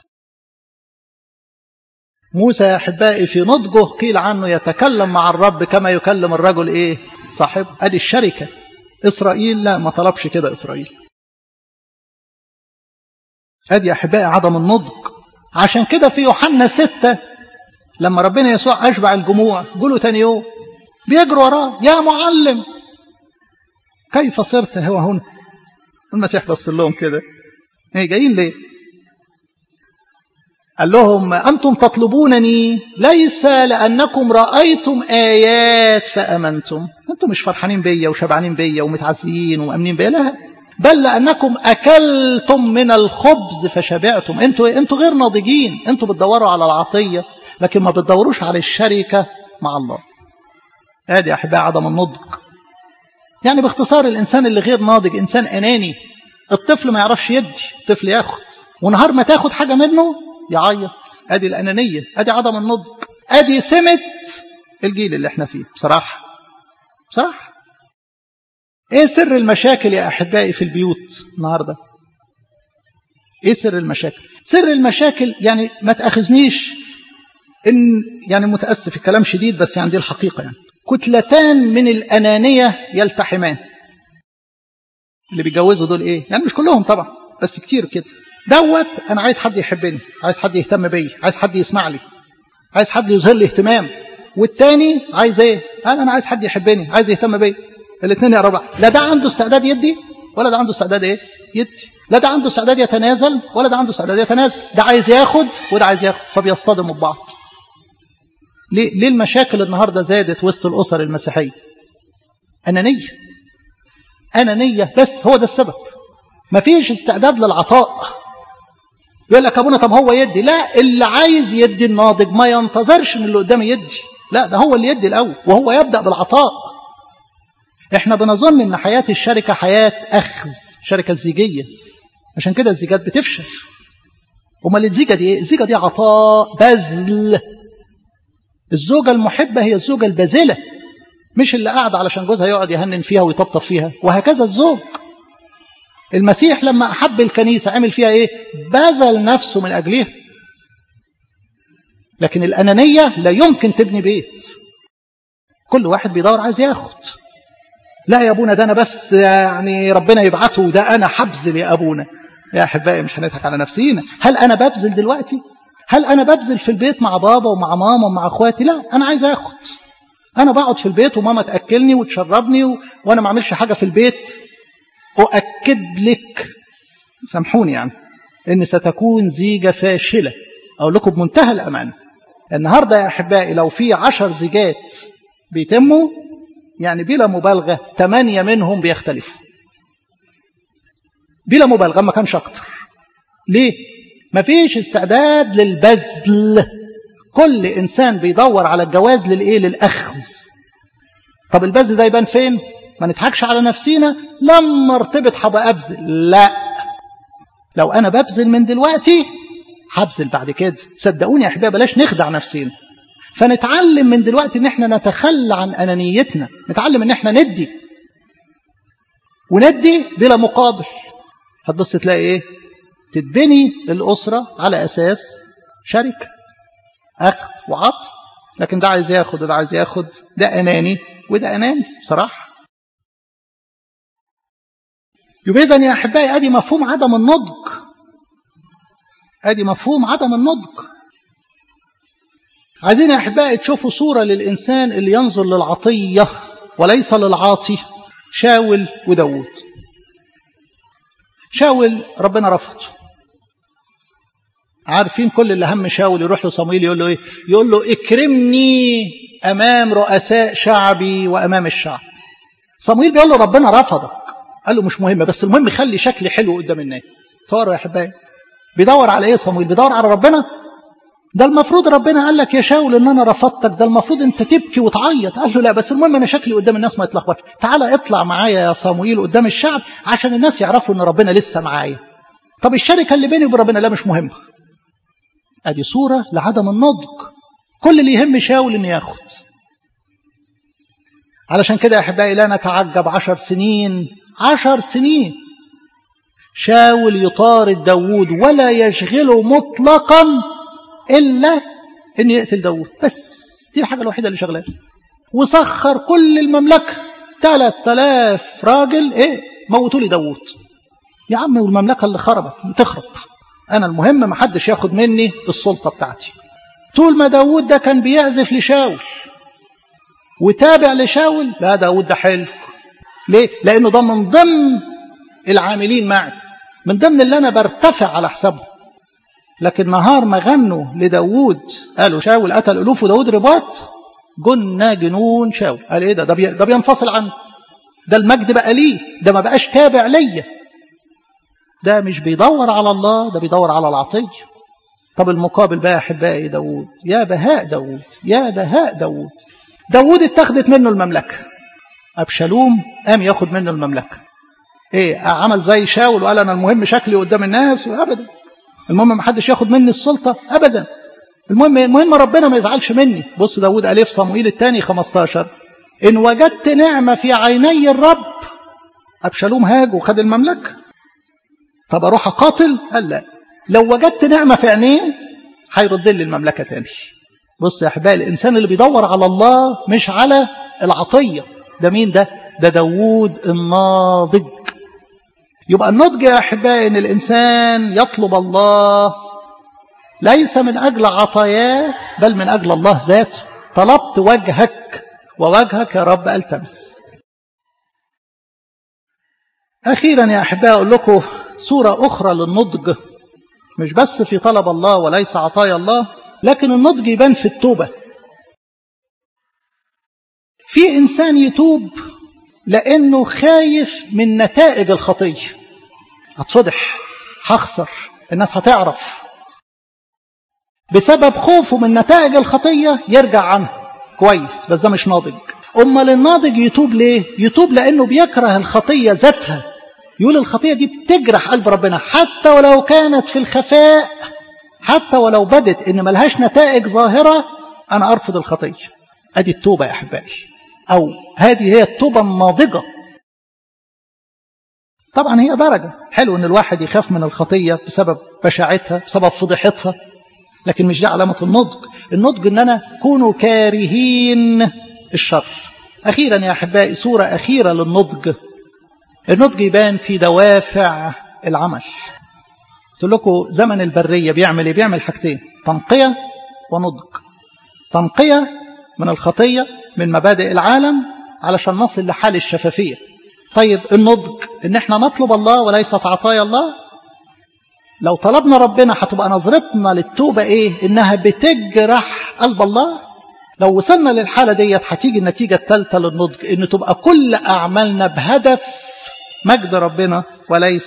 موسى يا احبائي في نضجه قيل عنه يتكلم مع الرب كما يكلم الرجل ايه صاحب ادي الشركه اسرائيل لا ما طلبش كده اسرائيل ادي يا احبائي عدم النضج عشان كده في يوحنا ستة لما ربنا يسوع اشبع الجموع قولوا تاني يوم بيجروا وراه يا معلم كيف صرت هو هنا المسيح بص لهم كده ايه جايين ليه قال لهم أنتم تطلبونني ليس لأنكم رأيتم آيات فأمنتم أنتم مش فرحانين بيا وشبعانين بيا ومتعزيين ومأمنين بيا لا بل لأنكم أكلتم من الخبز فشبعتم أنتوا أنتوا غير ناضجين أنتوا بتدوروا على العطية لكن ما بتدوروش على الشركة مع الله هذه أحباء عدم النضج يعني باختصار الإنسان اللي غير ناضج إنسان أناني الطفل ما يعرفش يدي الطفل ياخد ونهار ما تاخد حاجة منه يعيط ادي الانانيه ادي عدم النضج ادي سمه الجيل اللي احنا فيه بصراحه بصراحه ايه سر المشاكل يا احبائي في البيوت النهارده ايه سر المشاكل سر المشاكل يعني ما تاخذنيش ان يعني متاسف الكلام شديد بس يعني دي الحقيقه يعني كتلتان من الانانيه يلتحمان اللي بيجوزوا دول ايه يعني مش كلهم طبعا بس كتير كده دوت انا عايز حد يحبني عايز حد يهتم بيا عايز حد يسمع لي عايز حد يظهر لي اهتمام والتاني عايز ايه انا انا عايز حد يحبني عايز يهتم بيا الاثنين يا ربع لا ده عنده استعداد يدي ولا ده عنده استعداد ايه يدي لا ده عنده استعداد يتنازل ولا ده عنده استعداد يتنازل ده عايز ياخد وده عايز ياخد فبيصطدموا ببعض ليه ليه المشاكل النهارده زادت وسط الاسر المسيحيه انانيه انانيه بس هو ده السبب مفيش استعداد للعطاء يقول لك ابونا طب هو يدي لا اللي عايز يدي الناضج ما ينتظرش ان اللي قدامه يدي لا ده هو اللي يدي الاول وهو يبدا بالعطاء احنا بنظن ان حياه الشركه حياه اخذ شركه زيجيه عشان كده الزيجات بتفشل امال الزيجه دي ايه الزيجه دي عطاء بذل الزوجه المحبه هي الزوجه البذله مش اللي قاعد علشان جوزها يقعد يهنن فيها ويطبطب فيها وهكذا الزوج المسيح لما أحب الكنيسة عمل فيها إيه بذل نفسه من أجلها لكن الأنانية لا يمكن تبني بيت كل واحد بيدور عايز ياخد لا يا أبونا ده أنا بس يعني ربنا يبعته ده أنا حبذل يا أبونا يا أحبائي مش هنضحك على نفسينا هل أنا ببذل دلوقتي هل أنا ببذل في البيت مع بابا ومع ماما ومع أخواتي لا أنا عايز أخد أنا بقعد في البيت وماما تأكلني وتشربني و... وأنا ما أعملش حاجة في البيت أؤكد لك سامحوني يعني إن ستكون زيجة فاشلة أقول لكم بمنتهى الأمان النهاردة يا أحبائي لو في عشر زيجات بيتموا يعني بلا مبالغة ثمانية منهم بيختلفوا بلا مبالغة ما كانش أكتر ليه؟ مفيش استعداد للبذل كل إنسان بيدور على الجواز للإيه؟ للأخذ طب البذل ده يبان فين؟ ما نضحكش على نفسينا لما ارتبط هبقى أبذل لا لو أنا ببذل من دلوقتي هبذل بعد كده صدقوني يا أحبابي بلاش نخدع نفسينا فنتعلم من دلوقتي ان احنا نتخلى عن انانيتنا نتعلم ان احنا ندي وندي بلا مقابل هتبص تلاقي ايه تتبني الاسره على اساس شركه اخذ وعطف لكن ده عايز ياخد وده عايز ياخد ده اناني وده اناني بصراحه يبقى اذا يا احبائي ادي مفهوم عدم النضج ادي مفهوم عدم النضج عايزين يا احبائي تشوفوا صوره للانسان اللي ينظر للعطيه وليس للعاطي شاول وداوود شاول ربنا رفضه عارفين كل اللي هم شاول يروح له صمويل يقول له ايه يقول له اكرمني امام رؤساء شعبي وامام الشعب صمويل بيقول له ربنا رفضك قال له مش مهم بس المهم خلي شكلي حلو قدام الناس تصوروا يا احبائي بيدور على ايه صمويل بيدور على ربنا ده المفروض ربنا قال لك يا شاول ان انا رفضتك ده المفروض انت تبكي وتعيط قال له لا بس المهم انا شكلي قدام الناس ما يتلخبطش تعالى اطلع معايا يا صموئيل قدام الشعب عشان الناس يعرفوا ان ربنا لسه معايا طب الشركه اللي بيني وبين ربنا لا مش مهمه ادي صوره لعدم النضج كل اللي يهم شاول انه ياخد علشان كده يا احبائي لا نتعجب عشر سنين عشر سنين شاول يطارد داوود ولا يشغله مطلقا إلا إن يقتل داوود بس دي الحاجة الوحيدة اللي شغلاه وسخر كل المملكة 3000 راجل إيه موتوا لي داوود يا عم والمملكة اللي خربت تخرب أنا المهم ما حدش ياخد مني السلطة بتاعتي طول ما داوود ده كان بيعزف لشاول وتابع لشاول لا داوود ده حلو ليه؟ لأنه ده من ضمن العاملين معي من ضمن اللي أنا برتفع على حسابهم لكن نهار ما غنوا لداوود قالوا شاول قتل ألوف وداود رباط جنا جنون شاول قال ايه ده ده, بي ده بينفصل عنه ده المجد بقى ليه ده ما بقاش تابع ليا ده مش بيدور على الله ده بيدور على العطية طب المقابل بقى أحبائي داوود يا بهاء داوود يا بهاء داوود داوود اتخذت منه المملكة أبشالوم قام ياخد منه المملكة ايه عمل زي شاول وقال انا المهم شكلي قدام الناس ابدا المهم ما حدش ياخد مني السلطة أبدا المهم المهم ربنا ما يزعلش مني بص داود قال في صموئيل الثاني 15 إن وجدت نعمة في عيني الرب أبشالوم هاج وخد المملكة طب أروح أقاتل قال لا لو وجدت نعمة في عينيه هيرد لي المملكة تاني بص يا أحبائي الإنسان اللي بيدور على الله مش على العطية ده مين ده ده داوود الناضج يبقى النضج يا أحبائي أن الإنسان يطلب الله ليس من أجل عطاياه بل من أجل الله ذاته طلبت وجهك ووجهك يا رب ألتمس أخيرا يا أحبائي أقول لكم صورة أخرى للنضج مش بس في طلب الله وليس عطايا الله لكن النضج يبان في التوبة في إنسان يتوب لأنه خايف من نتائج الخطية هتفضح هخسر الناس هتعرف بسبب خوفه من نتائج الخطية يرجع عنها كويس بس ده مش ناضج أمال الناضج يتوب ليه يتوب لأنه بيكره الخطية ذاتها يقول الخطية دي بتجرح قلب ربنا حتى ولو كانت في الخفاء حتى ولو بدت إن ملهاش نتائج ظاهرة أنا أرفض الخطية أدي التوبة يا أحبائي أو هذه هي التوبة الناضجة طبعا هي درجة حلو أن الواحد يخاف من الخطية بسبب بشاعتها بسبب فضيحتها لكن مش دي علامة النضج النضج أن أنا كونوا كارهين الشر أخيرا يا أحبائي صورة أخيرة للنضج النضج يبان في دوافع العمل قلت لكم زمن البرية بيعمل ايه بيعمل حاجتين تنقية ونضج تنقية من الخطية من مبادئ العالم علشان نصل لحال الشفافية طيب النضج ان احنا نطلب الله وليست عطايا الله لو طلبنا ربنا هتبقى نظرتنا للتوبة ايه انها بتجرح قلب الله لو وصلنا للحالة ديت هتيجي النتيجة الثالثة للنضج ان تبقى كل اعمالنا بهدف مجد ربنا وليس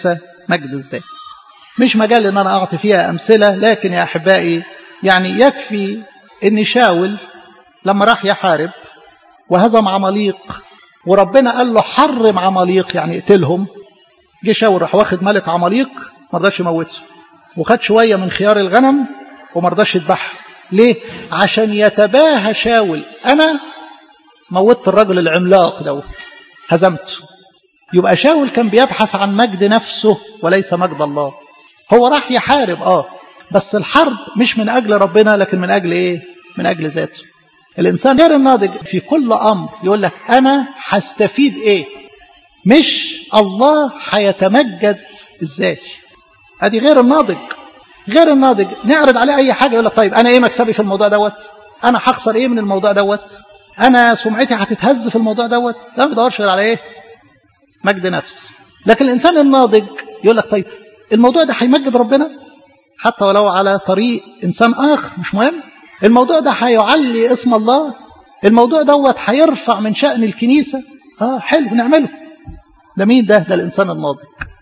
مجد الذات مش مجال ان انا اعطي فيها امثله لكن يا احبائي يعني يكفي ان شاول لما راح يحارب وهزم عماليق وربنا قال له حرم عماليق يعني اقتلهم جه شاول راح واخد ملك عماليق ما رضاش يموته وخد شويه من خيار الغنم وما رضاش يذبحها ليه عشان يتباهى شاول انا موتت الرجل العملاق دوت هزمته يبقى شاول كان بيبحث عن مجد نفسه وليس مجد الله هو راح يحارب اه بس الحرب مش من اجل ربنا لكن من اجل ايه من اجل ذاته الانسان غير الناضج في كل امر يقول لك انا هستفيد ايه مش الله هيتمجد ازاي ادي غير الناضج غير الناضج نعرض عليه اي حاجه يقول لك طيب انا ايه مكسبي في الموضوع دوت انا هخسر ايه من الموضوع دوت انا سمعتي هتتهز في الموضوع دوت لا ما بدورش غير على ايه مجد نفس لكن الانسان الناضج يقول لك طيب الموضوع ده هيمجد ربنا حتى ولو على طريق انسان اخر مش مهم الموضوع ده هيعلي اسم الله الموضوع دوت هيرفع من شأن الكنيسة اه حلو نعمله ده مين ده ده الانسان الناضج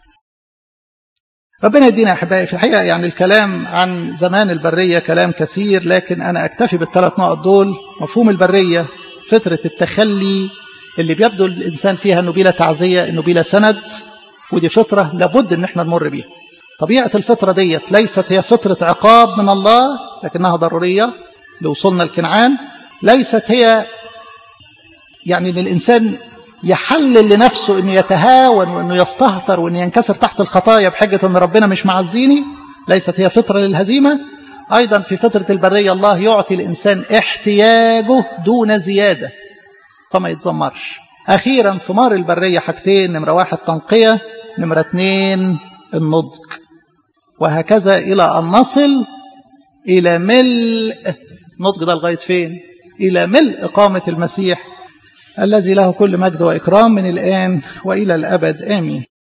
ربنا يدينا يا احبائي في الحقيقه يعني الكلام عن زمان البريه كلام كثير لكن انا اكتفي بالثلاث نقط دول مفهوم البريه فتره التخلي اللي بيبدو الانسان فيها انه بلا تعزيه انه بلا سند ودي فطره لابد ان احنا نمر بيها طبيعه الفطره ديت ليست هي فطره عقاب من الله لكنها ضروريه لوصولنا لكنعان ليست هي يعني ان الانسان يحلل لنفسه انه يتهاون وانه يستهتر وانه ينكسر تحت الخطايا بحجه ان ربنا مش معزيني ليست هي فطره للهزيمه ايضا في فطره البريه الله يعطي الانسان احتياجه دون زياده فما يتذمرش اخيرا ثمار البريه حاجتين نمره واحد تنقيه نمره اثنين النضج وهكذا الى ان نصل الى ملء النضج ده لغايه فين الى ملء اقامه المسيح الذي له كل مجد وإكرام من الآن وإلى الأبد آمين